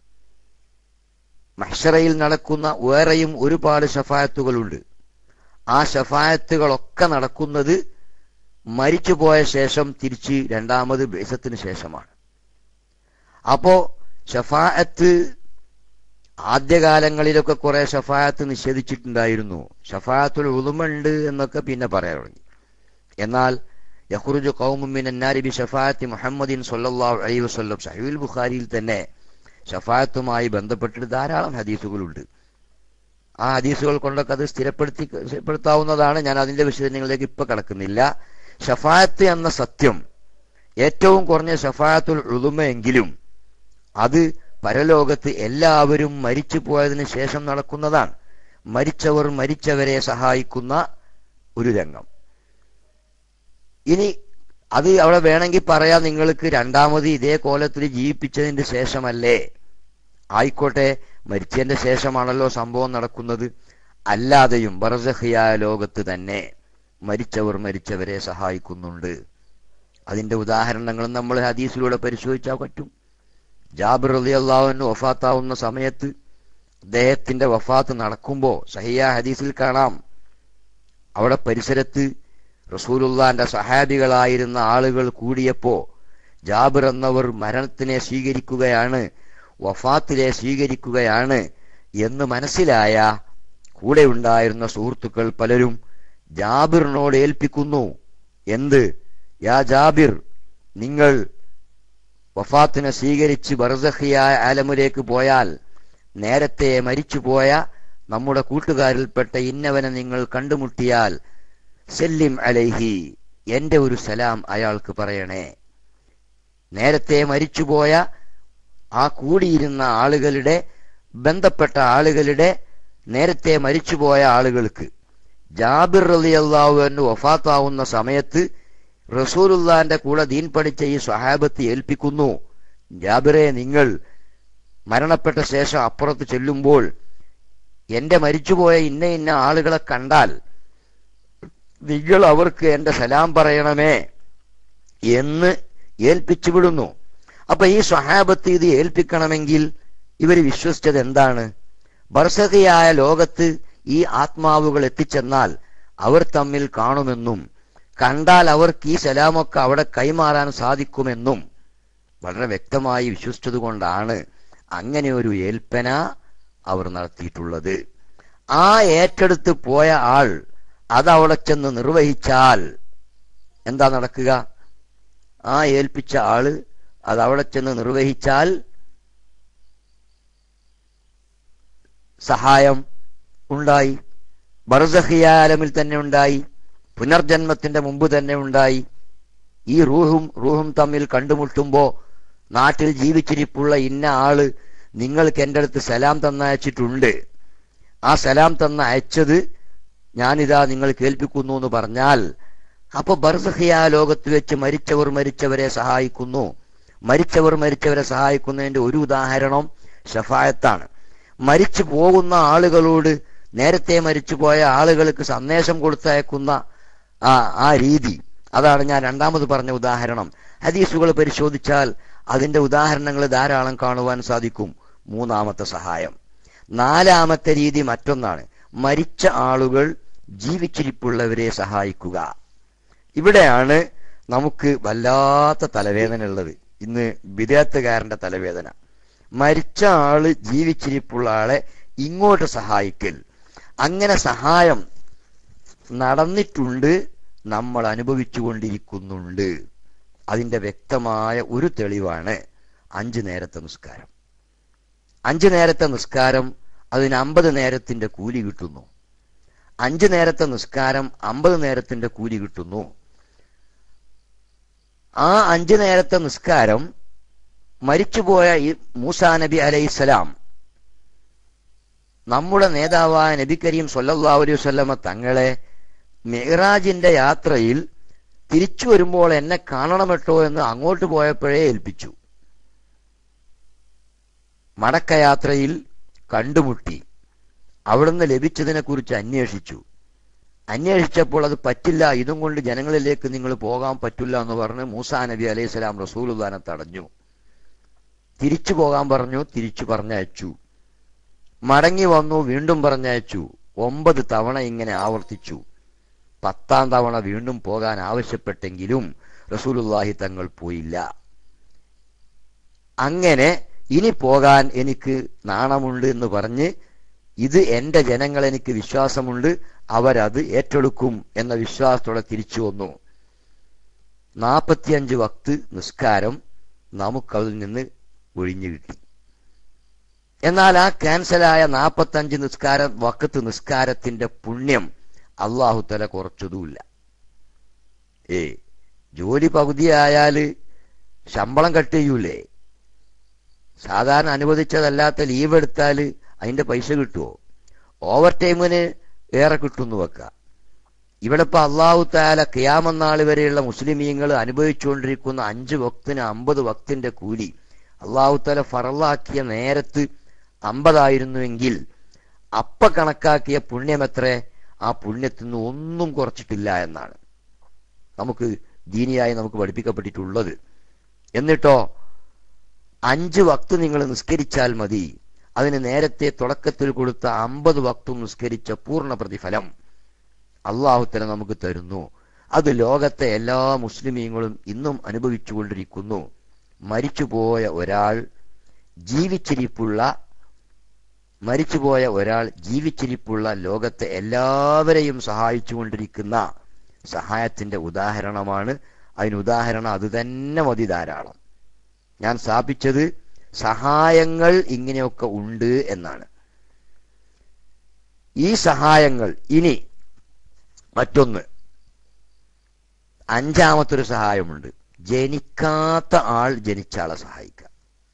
മഹ്ഷറയിൽ നടക്കുന്ന വേറെയും ഒരുപാട് ഷഫായത്തുകളുണ്ട് ആ ഷഫായത്തുകളൊക്കെ നടക്കുന്നത് മരിച്ചുപോയ ശേഷം തിരിച്ച് രണ്ടാമത് ബേസത്തിന് ശേഷമാണ് അപ്പോ ഷഫായത്ത് ആദ്യകാലങ്ങളിലൊക്കെ കുറെ ഷഫായത്ത് നിഷേധിച്ചിട്ടുണ്ടായിരുന്നു ഷഫായത്തുൽ ഉളുമുണ്ട് എന്നൊക്കെ പിന്നെ പറയാൻ തുടങ്ങി എന്നാൽ യഹ്റുജു കൗമുമിൻ ബി ഷഫായത്തി മുഹമ്മദിൻ സല്ലല്ലാഹു അലൈഹി വസല്ലം സഹീൽ ബുഖാരിയിൽ തന്നെ ഷഫായത്തുമായി ബന്ധപ്പെട്ടിട്ട് ധാരാളം ഹദീസുകളുണ്ട് ആ ഹദീസുകൾ കൊണ്ടൊക്കെ അത് സ്ഥിരപ്പെടുത്തി സ്ഥിരപ്പെടുത്താവുന്നതാണ് ഞാൻ അതിന്റെ വിശദീകരണങ്ങളിലേക്ക് ഇപ്പൊ കടക്കുന്നില്ല ഷഫായത്ത് എന്ന സത്യം ഏറ്റവും കുറഞ്ഞ ഷഫായത്തുൽ ഉളുമയെങ്കിലും അത് പരലോകത്ത് എല്ലാവരും മരിച്ചു പോയതിനു ശേഷം നടക്കുന്നതാണ് മരിച്ചവർ മരിച്ചവരെ സഹായിക്കുന്ന ഒരു രംഗം ഇനി അത് അവിടെ വേണമെങ്കിൽ പറയാം നിങ്ങൾക്ക് രണ്ടാമത് ഇതേ കോലത്തിൽ ജീവിപ്പിച്ചതിന് ശേഷമല്ലേ ആയിക്കോട്ടെ മരിച്ചതിന്റെ ശേഷമാണല്ലോ സംഭവം നടക്കുന്നത് അല്ലാതെയും ബർസഹിയായ ലോകത്ത് തന്നെ മരിച്ചവർ മരിച്ചവരെ സഹായിക്കുന്നുണ്ട് അതിന്റെ ഉദാഹരണങ്ങൾ നമ്മൾ ഹദീസിലൂടെ പരിശോധിച്ചാൽ പറ്റും ജാബിർ അലി അള്ളാഹുവിന് വഫാത്താവുന്ന സമയത്ത് അദ്ദേഹത്തിന്റെ വഫാത്ത് നടക്കുമ്പോൾ സഹിയ ഹദീസിൽ കാണാം അവിടെ പരിസരത്ത് റസൂലുള്ളാന്റെ സഹാബികളായിരുന്ന ആളുകൾ കൂടിയപ്പോ ജാബിർ എന്നവർ മരണത്തിനെ സ്വീകരിക്കുകയാണ് വഫാത്തിലെ സ്വീകരിക്കുകയാണ് എന്ന് മനസ്സിലായ കൂടെ ഉണ്ടായിരുന്ന സുഹൃത്തുക്കൾ പലരും ജാബിറിനോട് ഏൽപ്പിക്കുന്നു എന്ത് യാ ജാബിർ നിങ്ങൾ വഫാത്തിനെ സ്വീകരിച്ച് ബർസഹിയായ ആലമിലേക്ക് പോയാൽ നേരത്തെ മരിച്ചുപോയ നമ്മുടെ കൂട്ടുകാരിൽപ്പെട്ട ഇന്നവനെ നിങ്ങൾ കണ്ടുമുട്ടിയാൽ സെല്ലിം അലൈഹി എന്റെ ഒരു സലാം അയാൾക്ക് പറയണേ നേരത്തെ മരിച്ചുപോയ ആ കൂടിയിരുന്ന ആളുകളുടെ ബന്ധപ്പെട്ട ആളുകളുടെ നേരത്തെ മരിച്ചുപോയ ആളുകൾക്ക് ജാബിർ റലി അള്ളാഹുവിന് വഫാത്താവുന്ന സമയത്ത് റസൂലുള്ളാന്റെ കൂടെ ദീൻ പഠിച്ച ഈ സ്വഹാബത്ത് ഏൽപ്പിക്കുന്നു ജാബിറെ നിങ്ങൾ മരണപ്പെട്ട ശേഷം അപ്പുറത്ത് ചെല്ലുമ്പോൾ എന്റെ മരിച്ചുപോയ ഇന്ന ഇന്ന ആളുകളെ കണ്ടാൽ നിങ്ങൾ അവർക്ക് എന്റെ സലാം പറയണമേ എന്ന് ഏൽപ്പിച്ചു വിടുന്നു അപ്പൊ ഈ സ്വഹാബത്ത് ഇത് ഏൽപ്പിക്കണമെങ്കിൽ ഇവർ വിശ്വസിച്ചത് എന്താണ് ബർസകയായ ലോകത്ത് ഈ ആത്മാവുകൾ എത്തിച്ചെന്നാൽ അവർ തമ്മിൽ കാണുമെന്നും കണ്ടാൽ അവർക്ക് ഈ സലാമൊക്കെ അവിടെ കൈമാറാൻ സാധിക്കുമെന്നും വളരെ വ്യക്തമായി വിശ്വസിച്ചതുകൊണ്ടാണ് അങ്ങനെ ഒരു ഏൽപ്പന അവർ നടത്തിയിട്ടുള്ളത് ആ ഏറ്റെടുത്ത് പോയ ആൾ അതവിടെ ചെന്ന് നിർവഹിച്ചാൽ എന്താ നടക്കുക ആ ഏൽപ്പിച്ച ആള് അതവിടെ ചെന്ന് നിർവഹിച്ചാൽ സഹായം ഉണ്ടായി ബർസഹിയാലമിൽ തന്നെ ഉണ്ടായി പുനർജന്മത്തിന്റെ മുമ്പ് തന്നെ ഉണ്ടായി ഈ റൂഹും റൂഹും തമ്മിൽ കണ്ടുമുട്ടുമ്പോ നാട്ടിൽ ജീവിച്ചിരിപ്പുള്ള ഇന്ന ആള് നിങ്ങൾക്ക് എൻ്റെ അടുത്ത് സലാം തന്നയച്ചിട്ടുണ്ട് ആ സലാം തന്ന അയച്ചത് ഞാനിതാ നിങ്ങൾ കേൾപ്പിക്കുന്നു എന്ന് പറഞ്ഞാൽ അപ്പൊ ബർസഹിയ ലോകത്ത് വെച്ച് മരിച്ചവർ മരിച്ചവരെ സഹായിക്കുന്നു മരിച്ചവർ മരിച്ചവരെ സഹായിക്കുന്നതിന്റെ ഒരു ഉദാഹരണം ഷഫായത്താണ് മരിച്ചു പോകുന്ന ആളുകളോട് നേരത്തെ മരിച്ചുപോയ ആളുകൾക്ക് സന്ദേശം കൊടുത്തയക്കുന്ന ആ ആ രീതി അതാണ് ഞാൻ രണ്ടാമത് പറഞ്ഞ ഉദാഹരണം ഹദീസുകൾ പരിശോധിച്ചാൽ അതിന്റെ ഉദാഹരണങ്ങൾ ധാരാളം കാണുവാൻ സാധിക്കും മൂന്നാമത്തെ സഹായം നാലാമത്തെ രീതി മറ്റൊന്നാണ് മരിച്ച ആളുകൾ ജീവിച്ചിരിപ്പുള്ളവരെ സഹായിക്കുക ഇവിടെയാണ് നമുക്ക് വല്ലാത്ത തലവേദന ഉള്ളത് ഇന്ന് വിദേഹത്തുകാരന്റെ തലവേദന മരിച്ച ആള് ജീവിച്ചിരിപ്പുള്ള ആളെ ഇങ്ങോട്ട് സഹായിക്കൽ അങ്ങനെ സഹായം നടന്നിട്ടുണ്ട് നമ്മൾ അനുഭവിച്ചുകൊണ്ടിരിക്കുന്നുണ്ട് അതിന്റെ വ്യക്തമായ ഒരു തെളിവാണ് അഞ്ചു നേരത്തെ നിസ്കാരം അഞ്ചു നേരത്തെ നിസ്കാരം അതിന് അമ്പത് നേരത്തിന്റെ കൂലി കിട്ടുന്നു അഞ്ചു നേരത്തെ നിസ്കാരം അമ്പത് നേരത്തിന്റെ കൂലി കിട്ടുന്നു ആ അഞ്ചു നേരത്തെ നിസ്കാരം മരിച്ചുപോയ ഈ മൂസാ നബി അലൈഹിസ്സലാം നമ്മുടെ നേതാവായ നബി കരീം സല്ലല്ലാഹു അലൈഹി വസല്ലമ തങ്ങളെ മെഹ്റാജിന്റെ യാത്രയിൽ തിരിച്ചു വരുമ്പോൾ എന്നെ കാണണമട്ടോ എന്ന് അങ്ങോട്ട് പോയപ്പോഴേ ഏൽപ്പിച്ചു മടക്കയാത്രയിൽ കണ്ടുമുട്ടി അവിടുന്ന് ലഭിച്ചതിനെ കുറിച്ച് അന്വേഷിച്ചു അന്വേഷിച്ചപ്പോൾ അത് പറ്റില്ല ഇതും കൊണ്ട് ജനങ്ങളിലേക്ക് നിങ്ങൾ പോകാൻ പറ്റില്ല എന്ന് പറഞ്ഞ് മൂസാ നബി അലൈഹി സ്വലാം റസൂലുദാനെ തടഞ്ഞു തിരിച്ചു പോകാൻ പറഞ്ഞു തിരിച്ചു പറഞ്ഞയച്ചു മടങ്ങി വന്നു വീണ്ടും പറഞ്ഞയച്ചു ഒമ്പത് തവണ ഇങ്ങനെ ആവർത്തിച്ചു പത്താം തവണ വീണ്ടും പോകാൻ ആവശ്യപ്പെട്ടെങ്കിലും റസൂലുല്ലാഹി തങ്ങൾ പോയില്ല അങ്ങനെ ഇനി പോകാൻ എനിക്ക് നാണമുണ്ട് എന്ന് പറഞ്ഞ് ഇത് എന്റെ ജനങ്ങൾ എനിക്ക് വിശ്വാസമുണ്ട് അവരത് ഏറ്റെടുക്കും എന്ന വിശ്വാസത്തോടെ തിരിച്ചു വന്നു നാൽപ്പത്തിയഞ്ച് വക്ത് നിസ്കാരം നമുക്കതിൽ നിന്ന് ഒഴിഞ്ഞു കിട്ടി എന്നാൽ ആ ക്യാൻസലായ നാൽപ്പത്തഞ്ച് നിസ്കാര വക്കത്ത് നിസ്കാരത്തിന്റെ പുണ്യം അള്ളാഹുത്തല കുറച്ചതുമില്ല ഏ ജോലി പകുതിയായാല് ശമ്പളം കട്ട് ചെയ്യൂലേ സാധാരണ അനുവദിച്ചതല്ലാത്ത ലീവ് എടുത്താൽ അതിന്റെ പൈസ കിട്ടുമോ ഓവർ ടൈമിന് ഏറെ കിട്ടുന്നു വെക്ക ഇവിടെ ഇപ്പൊ അള്ളാഹു താല കിയാമന്നാൾ വരെയുള്ള മുസ്ലിമീങ്ങൾ അനുഭവിച്ചുകൊണ്ടിരിക്കുന്ന അഞ്ച് വക്തിന് അമ്പത് വക്തിന്റെ കൂലി അള്ളാഹു താല ഫറലാക്കിയ നേരത്ത് അമ്പതായിരുന്നുവെങ്കിൽ അപ്പ കണക്കാക്കിയ പുണ്യമെത്ര ആ പുണ്യത്തിൽ നിന്ന് ഒന്നും കുറച്ചിട്ടില്ല എന്നാണ് നമുക്ക് ദീനിയായി നമുക്ക് പഠിപ്പിക്കപ്പെട്ടിട്ടുള്ളത് എന്നിട്ടോ അഞ്ച് വക്ത് നിങ്ങൾ നിസ്കരിച്ചാൽ മതി അതിന് നേരത്തെ തുടക്കത്തിൽ കൊടുത്ത അമ്പത് വക്തും നിസ്കരിച്ച പൂർണ്ണ പ്രതിഫലം അള്ളാഹുത്തല നമുക്ക് തരുന്നു അത് ലോകത്തെ എല്ലാ മുസ്ലിമീങ്ങളും ഇന്നും അനുഭവിച്ചുകൊണ്ടിരിക്കുന്നു മരിച്ചുപോയ ഒരാൾ ജീവിച്ചിരിപ്പുള്ള മരിച്ചുപോയ ഒരാൾ ജീവിച്ചിരിപ്പുള്ള ലോകത്തെ എല്ലാവരെയും സഹായിച്ചുകൊണ്ടിരിക്കുന്ന സഹായത്തിന്റെ ഉദാഹരണമാണ് അതിന് ഉദാഹരണം അത് തന്നെ മതി ധാരാളം ഞാൻ സ്ഥാപിച്ചത് സഹായങ്ങൾ ഇങ്ങനെയൊക്കെ ഉണ്ട് എന്നാണ് ഈ സഹായങ്ങൾ ഇനി മറ്റൊന്ന് അഞ്ചാമത്തൊരു സഹായമുണ്ട് ജനിക്കാത്ത ആൾ ജനിച്ച ആളെ സഹായിക്കുക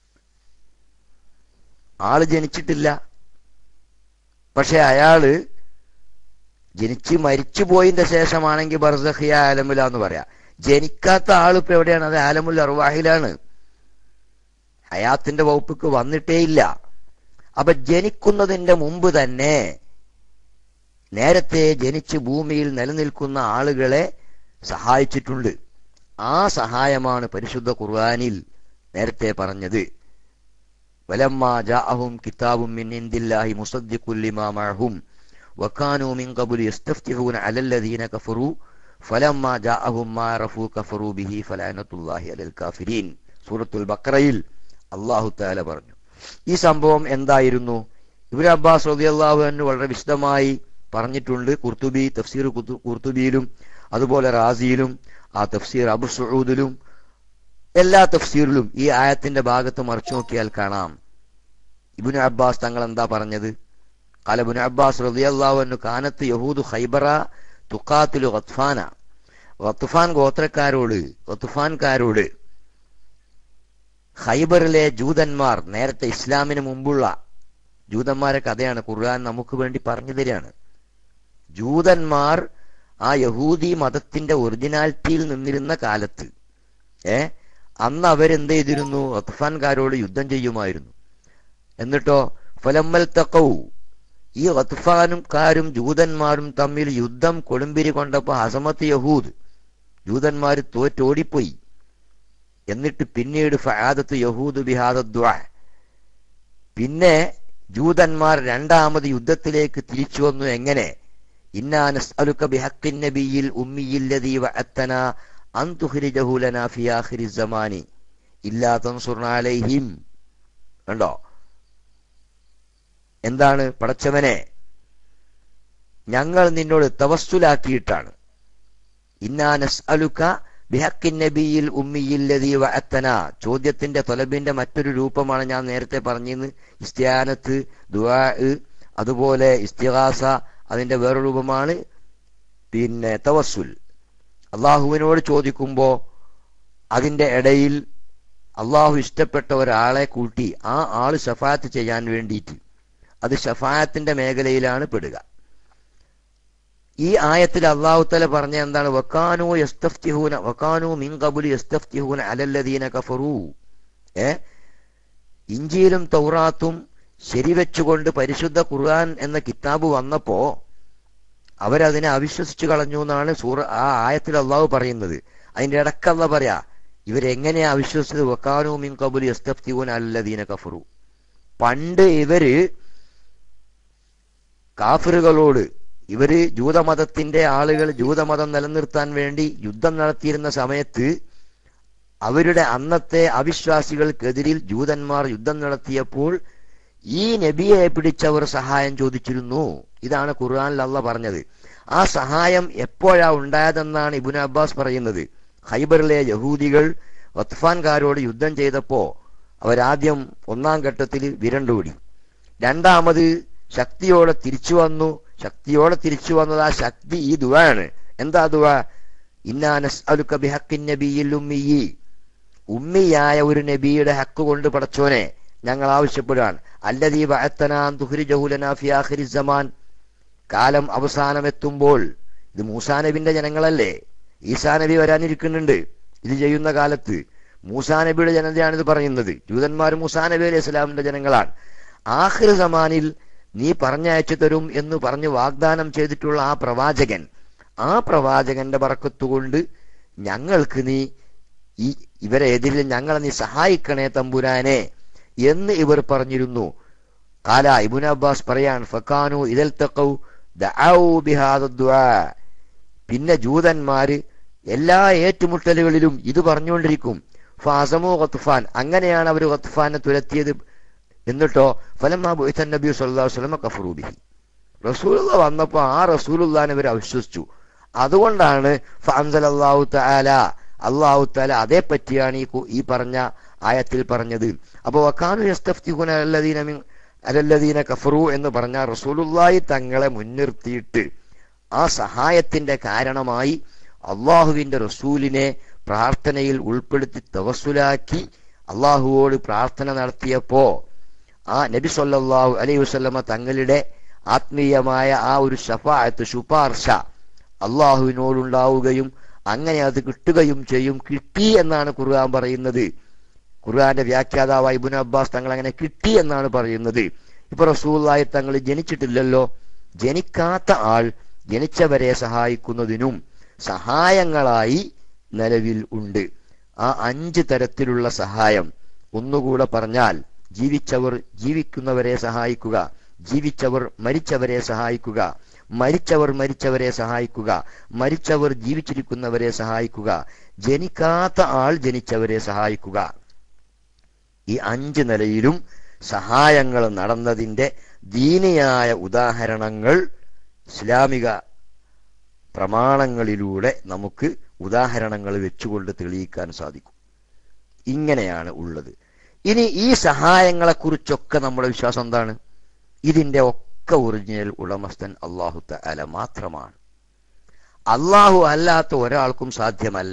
ആള് ജനിച്ചിട്ടില്ല പക്ഷെ അയാള് ജനിച്ച് മരിച്ചു പോയതിന്റെ ശേഷമാണെങ്കിൽ ബർസഖിയ ആലമുല എന്ന് പറയാം ജനിക്കാത്ത ആളിപ്പോ എവിടെയാണ് അത് ആലമുൽ അറുവാഹിലാണ് ഹയാത്തിന്റെ വകുപ്പിക്ക് വന്നിട്ടേയില്ല അപ്പൊ ജനിക്കുന്നതിന്റെ മുമ്പ് തന്നെ നേരത്തെ ജനിച്ച് ഭൂമിയിൽ നിലനിൽക്കുന്ന ആളുകളെ സഹായിച്ചിട്ടുണ്ട് ആ സഹായമാണ് പരിശുദ്ധ ഖുർആാനിൽ നേരത്തെ പറഞ്ഞത് വലമ്മാ ജാഅഹും കിതാബും മിൻ ഇൻദില്ലാഹി മുസദ്ദിഖുൽ ലിമാ മഅഹും വകാനൂ മിൻ ഖബ്ലി യസ്തഫ്തിഹൂന അലല്ലദീന കഫറൂ ഫലമ്മാ ജാഅഹും മാ റഫൂ കഫറൂ ബിഹി ഫലഅനത്തുല്ലാഹി അലൽ കാഫിരീൻ സൂറത്തുൽ ബഖറയിൽ അല്ലാഹു തആല പറഞ്ഞു ഈ സംഭവം എന്തായിരുന്നു ഇബ്നു അബ്ബാസ് റളിയല്ലാഹു അൻഹു വളരെ വിശദമായി പറഞ്ഞിട്ടുണ്ട് കുർത്തുബി തഫ്സീർ കുർത്തുബിയിലും അതുപോലെ റാസിയിലും ആ തഫ്സീർ അബു സഊദിലും എല്ലാ തഫ്സീറിലും ഈ ആയത്തിന്റെ ഭാഗത്ത് മറിച്ചു നോക്കിയാൽ കാണാം ഇബുനു അബ്ബാസ് തങ്ങൾ എന്താ പറഞ്ഞത് കാലബുനു അബ്ബാസ് റളിയല്ലാഹു കാനത്ത് യഹൂദു ഖൈബറ തുഖാത്തിലു ഖത്ഫാന ഖത്ഫാൻ ഗോത്രക്കാരോട് ഖത്ഫാൻകാരോട് ഖൈബറിലെ ജൂതന്മാർ നേരത്തെ ഇസ്ലാമിന് മുമ്പുള്ള ജൂതന്മാരെ കഥയാണ് ഖുർആൻ നമുക്ക് വേണ്ടി പറഞ്ഞു തരികയാണ് ജൂതന്മാർ ആ യഹൂദി മതത്തിന്റെ ഒറിജിനാലിറ്റിയിൽ നിന്നിരുന്ന കാലത്ത് ഏ അന്ന് അവരെന്ത് ചെയ്തിരുന്നു റത്ഫാൻകാരോട് യുദ്ധം ചെയ്യുമായിരുന്നു എന്നിട്ടോ ഫലമ്മൽ തക്കവു ഈ റത്ഫാനുംകാരും ജൂതന്മാരും തമ്മിൽ യുദ്ധം കൊടുമ്പിരി കൊണ്ടപ്പോ ഹസമത്ത് യഹൂദ് ജൂതന്മാർ തോറ്റോടിപ്പോയി എന്നിട്ട് പിന്നീട് ഫാദത്ത് യഹൂദ് ബിഹാദ പിന്നെ ജൂതന്മാർ രണ്ടാമത് യുദ്ധത്തിലേക്ക് തിരിച്ചു വന്നു എങ്ങനെ ഇന്നാ നസ്അലുക ബിഹഖിൻ നബിയിൽ ഉമ്മിയില്ലദീ വഅത്തന അൻ തുഖ്രിജഹു ലനാ ഫി ആഖിരി സമാനി ഇല്ലാ തൻസുർന അലൈഹിം കണ്ടോ എന്താണ് പടച്ചവനെ ഞങ്ങൾ നിന്നോട് തവസ്സുലാക്കിയിട്ടാണ് ഇന്നാ നസ്അലുക ബിഹക്കിൻ നബിയിൽ ഉമ്മിയില്ലദീ വഅത്തന ചോദ്യത്തിന്റെ തൊലബിന്റെ മറ്റൊരു രൂപമാണ് ഞാൻ നേരത്തെ പറഞ്ഞിരുന്നു ഇസ്തിയാനത്ത് ദുആ അതുപോലെ ഇസ്തിഗാസ അതിന്റെ വേറെ രൂപമാണ് പിന്നെ തവസ്സുൽ അള്ളാഹുവിനോട് ചോദിക്കുമ്പോ അതിന്റെ ഇടയിൽ അള്ളാഹു ഇഷ്ടപ്പെട്ട ഒരാളെ കൂട്ടി ആ ആള് ഷഫാത്ത് ചെയ്യാൻ വേണ്ടിയിട്ട് അത് ഷഫായത്തിന്റെ മേഖലയിലാണ് പെടുക ഈ ആയത്തിൽ അള്ളാഹു തല പറഞ്ഞ എന്താണ് വക്കാനോ യസ്തഫ്തിഹൂന വക്കാനോ മിൻ കബുലി യസ്തഫ്തിഹൂന അലല്ലദീന കഫറു ഏ ഇഞ്ചിയിലും തൗറാത്തും ശരിവെച്ചുകൊണ്ട് പരിശുദ്ധ ഖുർആൻ എന്ന കിതാബ് വന്നപ്പോ അവരതിനെ അവിശ്വസിച്ചു കളഞ്ഞു എന്നാണ് സൂറ ആ ആയത്തിൽ അള്ളാഹു പറയുന്നത് അതിന്റെ ഇടക്കല്ല പറയാ ഇവരെങ്ങനെയാ അവിശ്വസിച്ചത് വക്കാനോ മിൻ കബുലി യസ്തഫ്തിഹൂന അലല്ലദീന കഫറു പണ്ട് ഇവര് കാഫിറുകളോട് ഇവര് ജൂതമതത്തിന്റെ ആളുകൾ ജൂതമതം നിലനിർത്താൻ വേണ്ടി യുദ്ധം നടത്തിയിരുന്ന സമയത്ത് അവരുടെ അന്നത്തെ അവിശ്വാസികൾക്കെതിരിൽ ജൂതന്മാർ യുദ്ധം നടത്തിയപ്പോൾ ഈ നബിയെ പിടിച്ചവർ സഹായം ചോദിച്ചിരുന്നു ഇതാണ് ഖുർആാനിൽ അല്ല പറഞ്ഞത് ആ സഹായം എപ്പോഴാ ഉണ്ടായതെന്നാണ് ഇബുൻ അബ്ബാസ് പറയുന്നത് ഹൈബറിലെ യഹൂദികൾ വത്ഫാൻകാരോട് യുദ്ധം ചെയ്തപ്പോ അവരാദ്യം ഒന്നാം ഘട്ടത്തിൽ വിരണ്ടുകൂടി രണ്ടാമത് ശക്തിയോടെ തിരിച്ചു വന്നു ശക്തിയോടെ തിരിച്ചു വന്നത് ആ ശക്തി ഈ ദുവാണ് എന്താ ദുവ ഇന്നാ നസ്അലുക ബിഹഖിൻ നബിയിൽ ഉമ്മിയി ഉമ്മിയായ ഒരു നബിയുടെ ഹക്ക് കൊണ്ട് പടച്ചോനെ ഞങ്ങൾ ആവശ്യപ്പെടുകയാണ് അല്ലദീ ബഅത്തനാൻ തുഹ്രിജഹുലനാ ഫി ആഖിരി സമാൻ കാലം അവസാനമെത്തുമ്പോൾ ഇത് മൂസാ നബിന്റെ ജനങ്ങളല്ലേ ഈസാ നബി വരാനിരിക്കുന്നുണ്ട് ഇത് ചെയ്യുന്ന കാലത്ത് മൂസാ നബിയുടെ ജനതയാണ് ഇത് പറയുന്നത് ജൂതന്മാർ മൂസാ നബി അലൈഹി ഇസ്ലാമിന്റെ ജനങ്ങളാണ് ആഖിർ സമാനിൽ നീ പറഞ്ഞയച്ചു തരും എന്ന് പറഞ്ഞ് വാഗ്ദാനം ചെയ്തിട്ടുള്ള ആ പ്രവാചകൻ ആ പ്രവാചകന്റെ ബറക്കത്തുകൊണ്ട് ഞങ്ങൾക്ക് നീ ഈ ഇവരെ എതിരിൽ ഞങ്ങളെ നീ സഹായിക്കണേ തമ്പുരാനെ എന്ന് ഇവർ പറഞ്ഞിരുന്നു കാല ഇബുൻ അബ്ബാസ് പറയാൻ ഫക്കാനു ഇതൽ തക്കൗ ദഅൗ ബിഹാദ ദുആ പിന്നെ ജൂതന്മാര് എല്ലാ ഏറ്റുമുട്ടലുകളിലും ഇത് പറഞ്ഞുകൊണ്ടിരിക്കും ഫാസമോ ഖത്ഫാൻ അങ്ങനെയാണ് അവർ ഖത്ഫാനെ തുരത്തിയത് എന്നിട്ടോ ഫലമാ ബുഇഥൻ നബി സല്ലല്ലാഹു അലൈഹി വസല്ലം കഫറു ബിഹി റസൂലുള്ള വന്നപ്പോൾ ആ റസൂലുള്ളാനെ ഇവർ അവിശ്വസിച്ചു അതുകൊണ്ടാണ് ഫഅൻസലല്ലാഹു തആല അള്ളാഹു തആല അതേ പറ്റിയാണ് ഈ കു- ഈ പറഞ്ഞ ആയത്തിൽ പറഞ്ഞത് അപ്പോൾ വക്കാനു യസ്തഫ്തിഹുന അല്ലദീന മിൻ അലല്ലദീന കഫറു എന്ന് പറഞ്ഞ റസൂലുള്ളാഹി തങ്ങളെ മുൻനിർത്തിയിട്ട് ആ സഹായത്തിന്റെ കാരണമായി അള്ളാഹുവിന്റെ റസൂലിനെ പ്രാർത്ഥനയിൽ ഉൾപ്പെടുത്തി തവസുലാക്കി അള്ളാഹുവോട് പ്രാർത്ഥന നടത്തിയപ്പോ ആ നബി സല്ലല്ലാഹു അലൈഹി വസല്ലമ തങ്ങളുടെ ആത്മീയമായ ആ ഒരു ഷഫായത്ത് ശുപാർശ അള്ളാഹുവിനോടുണ്ടാവുകയും അങ്ങനെ അത് കിട്ടുകയും ചെയ്യും കിട്ടി എന്നാണ് ഖുർആൻ പറയുന്നത് ഖുർആന്റെ വ്യാഖ്യാതാവായ ഇബുൻ അബ്ബാസ് തങ്ങൾ അങ്ങനെ കിട്ടി എന്നാണ് പറയുന്നത് ഇപ്പൊ റസൂലായി തങ്ങൾ ജനിച്ചിട്ടില്ലല്ലോ ജനിക്കാത്ത ആൾ ജനിച്ചവരെ സഹായിക്കുന്നതിനും സഹായങ്ങളായി നിലവിൽ ഉണ്ട് ആ അഞ്ച് തരത്തിലുള്ള സഹായം ഒന്നുകൂടെ പറഞ്ഞാൽ ജീവിച്ചവർ ജീവിക്കുന്നവരെ സഹായിക്കുക ജീവിച്ചവർ മരിച്ചവരെ സഹായിക്കുക മരിച്ചവർ മരിച്ചവരെ സഹായിക്കുക മരിച്ചവർ ജീവിച്ചിരിക്കുന്നവരെ സഹായിക്കുക ജനിക്കാത്ത ആൾ ജനിച്ചവരെ സഹായിക്കുക ഈ അഞ്ച് നിലയിലും സഹായങ്ങൾ നടന്നതിന്റെ ദീനിയായ ഉദാഹരണങ്ങൾ ഇസ്ലാമിക പ്രമാണങ്ങളിലൂടെ നമുക്ക് ഉദാഹരണങ്ങൾ വെച്ചുകൊണ്ട് തെളിയിക്കാൻ സാധിക്കും ഇങ്ങനെയാണ് ഉള്ളത് ഇനി ഈ സഹായങ്ങളെക്കുറിച്ചൊക്കെ നമ്മുടെ വിശ്വാസം എന്താണ് ഇതിന്റെ ഒക്കെ ഒറിജിനൽ ഉടമസ്ഥൻ അള്ളാഹു തആല മാത്രമാണ് അള്ളാഹു അല്ലാത്ത ഒരാൾക്കും സാധ്യമല്ല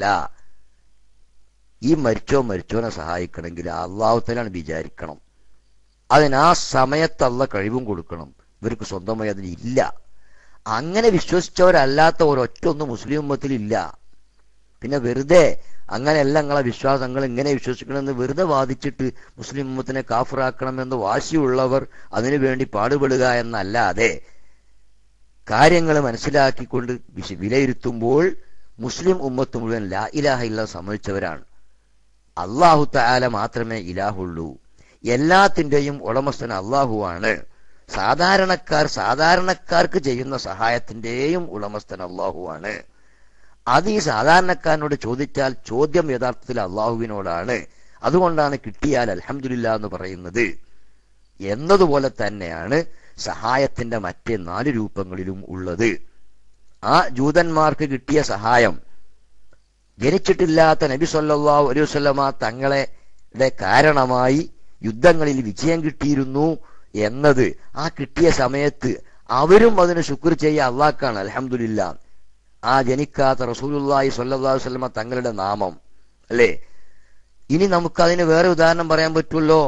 ഈ മരിച്ചോ മരിച്ചോനെ സഹായിക്കണമെങ്കിൽ അള്ളാഹു തലാണ് വിചാരിക്കണം അതിന് ആ സമയത്ത് അള്ള കഴിവും കൊടുക്കണം ഇവർക്ക് സ്വന്തമായി അതിന് ഇല്ല അങ്ങനെ വിശ്വസിച്ചവരല്ലാത്ത ഒരൊറ്റ ഒന്നും മുസ്ലിം ഉമ്മത്തിൽ ഇല്ല പിന്നെ വെറുതെ അങ്ങനെയല്ല നിങ്ങളെ വിശ്വാസങ്ങൾ ഇങ്ങനെ വിശ്വസിക്കണമെന്ന് വെറുതെ വാദിച്ചിട്ട് മുസ്ലിം ഉമ്മത്തിനെ കാഫറാക്കണമെന്ന് വാശിയുള്ളവർ അതിനു വേണ്ടി പാടുപെടുക എന്നല്ലാതെ കാര്യങ്ങൾ മനസ്സിലാക്കിക്കൊണ്ട് വിശ- വിലയിരുത്തുമ്പോൾ മുസ്ലിം ഉമ്മത്ത് മുഴുവൻ ലാ ഇലാഹ ഇല്ല സമ്മതിച്ചവരാണ് അള്ളാഹു തആല മാത്രമേ ഇലാഹുള്ളൂ എല്ലാത്തിന്റെയും ഉടമസ്ഥൻ അള്ളാഹുവാണ് സാധാരണക്കാർ സാധാരണക്കാർക്ക് ചെയ്യുന്ന സഹായത്തിന്റെയും ഉടമസ്ഥൻ അള്ളാഹുവാണ് അത് ഈ സാധാരണക്കാരനോട് ചോദിച്ചാൽ ചോദ്യം യഥാർത്ഥത്തിൽ അള്ളാഹുവിനോടാണ് അതുകൊണ്ടാണ് കിട്ടിയാൽ അൽഹംദുലില്ല എന്ന് പറയുന്നത് എന്നതുപോലെ തന്നെയാണ് സഹായത്തിന്റെ മറ്റേ നാല് രൂപങ്ങളിലും ഉള്ളത് ആ ജൂതന്മാർക്ക് കിട്ടിയ സഹായം ജനിച്ചിട്ടില്ലാത്ത നബി സല്ലല്ലാഹു അലൈഹി വസല്ലമ തങ്ങളെ ടെ കാരണമായി യുദ്ധങ്ങളിൽ വിജയം കിട്ടിയിരുന്നു എന്നത് ആ കിട്ടിയ സമയത്ത് അവരും അതിന് ശുക്ർ ചെയ്യുക അള്ളാഹ്ക്കാണ് അൽഹംദുലില്ല ആ ജനിക്കാത്ത റസൂലുള്ളാഹി സ്വല്ലല്ലാഹു അലൈഹി വസല്ലമ തങ്ങളുടെ നാമം അല്ലേ ഇനി നമുക്ക് അതിന് വേറെ ഉദാഹരണം പറയാൻ പറ്റുമല്ലോ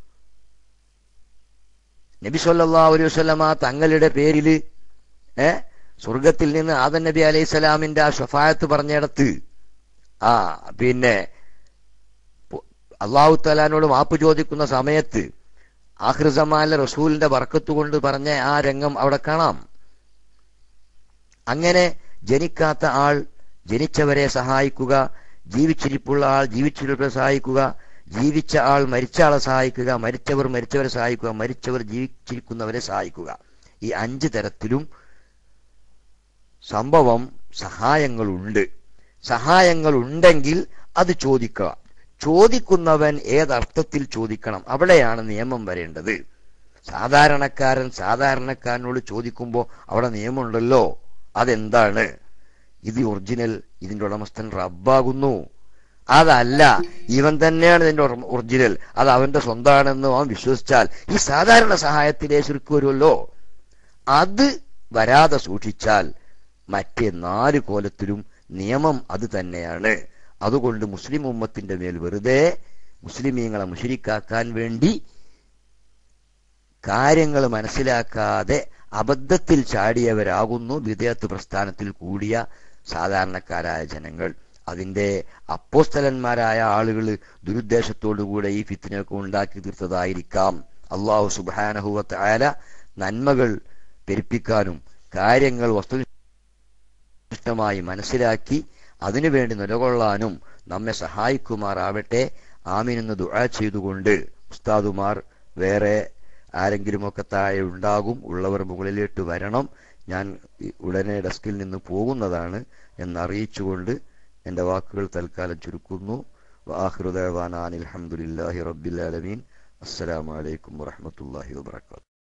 നബി സല്ലല്ലാഹു അലൈഹി വസല്ലമ തങ്ങളുടെ പേരില് ഏ സ്വർഗത്തിൽ നിന്ന് ആദൻ നബി അലൈഹി സ്വലാമിന്റെ ആ ഷഫായത്ത് പറഞ്ഞിടത്ത് ആ പിന്നെ അള്ളാഹു തലാനോട് മാപ്പ് ചോദിക്കുന്ന സമയത്ത് ആഹൃസമാലെ റസൂലിന്റെ വർക്കത്ത് കൊണ്ട് പറഞ്ഞ ആ രംഗം അവിടെ കാണാം അങ്ങനെ ജനിക്കാത്ത ആൾ ജനിച്ചവരെ സഹായിക്കുക ജീവിച്ചിരിപ്പുള്ള ആൾ ജീവിച്ചിരിപ്പവരെ സഹായിക്കുക ജീവിച്ച ആൾ മരിച്ച ആളെ സഹായിക്കുക മരിച്ചവർ മരിച്ചവരെ സഹായിക്കുക മരിച്ചവർ ജീവിച്ചിരിക്കുന്നവരെ സഹായിക്കുക ഈ അഞ്ച് തരത്തിലും സംഭവം സഹായങ്ങളുണ്ട് സഹായങ്ങൾ ഉണ്ടെങ്കിൽ അത് ചോദിക്കുക ചോദിക്കുന്നവൻ ഏതർത്ഥത്തിൽ ചോദിക്കണം അവിടെയാണ് നിയമം വരേണ്ടത് സാധാരണക്കാരൻ സാധാരണക്കാരനോട് ചോദിക്കുമ്പോൾ അവിടെ നിയമമുണ്ടല്ലോ അതെന്താണ് ഇത് ഒറിജിനൽ ഇതിന്റെ ഉടമസ്ഥൻ റബ്ബാകുന്നു അതല്ല ഇവൻ തന്നെയാണ് ഇതിന്റെ ഉറ- ഒറിജിനൽ അത് അവന്റെ സ്വന്തമാണെന്ന് അവൻ വിശ്വസിച്ചാൽ ഈ സാധാരണ സഹായത്തിലെ ശുരുക്ക് വരുമല്ലോ അത് വരാതെ സൂക്ഷിച്ചാൽ മറ്റേ നാല് കോലത്തിലും നിയമം അത് തന്നെയാണ് അതുകൊണ്ട് മുസ്ലിം ഉമ്മത്തിന്റെ മേൽ വെറുതെ മുസ്ലിമീങ്ങളെ മുഷരിക്കാക്കാൻ വേണ്ടി കാര്യങ്ങൾ മനസ്സിലാക്കാതെ അബദ്ധത്തിൽ ചാടിയവരാകുന്നു വിദേഹത്ത് പ്രസ്ഥാനത്തിൽ കൂടിയ സാധാരണക്കാരായ ജനങ്ങൾ അതിന്റെ അപ്പോസ്തലന്മാരായ ആളുകൾ ദുരുദ്ദേശത്തോടുകൂടെ ഈ ഫിത്തിനൊക്കെ ഉണ്ടാക്കി തീർത്തതായിരിക്കാം അള്ളാഹു സുബാനഹുവത്ത് ആല നന്മകൾ പെരുപ്പിക്കാനും കാര്യങ്ങൾ വസ്തുനിഷ്ഠമായി മനസ്സിലാക്കി അതിനുവേണ്ടി നിലകൊള്ളാനും നമ്മെ സഹായിക്കുമാറാവട്ടെ ആമീനെന്ന് ദുആ ചെയ്തുകൊണ്ട് ഉസ്താദുമാർ വേറെ ആരെങ്കിലുമൊക്കെ താഴെ ഉണ്ടാകും ഉള്ളവർ മുകളിലേക്ക് വരണം ഞാൻ ഉടനെ ഡെസ്കിൽ നിന്ന് പോകുന്നതാണ് എന്നറിയിച്ചുകൊണ്ട് എൻ്റെ വാക്കുകൾ തൽക്കാലം ചുരുക്കുന്നു വാഹൃദാൻ അലഹമുല്ലാഹി റബ്ബിൽ ആലമീൻ അസ്സലാമലൈക്കും വറഹമത്തല്ലാഹി വാബർക്കാത്തു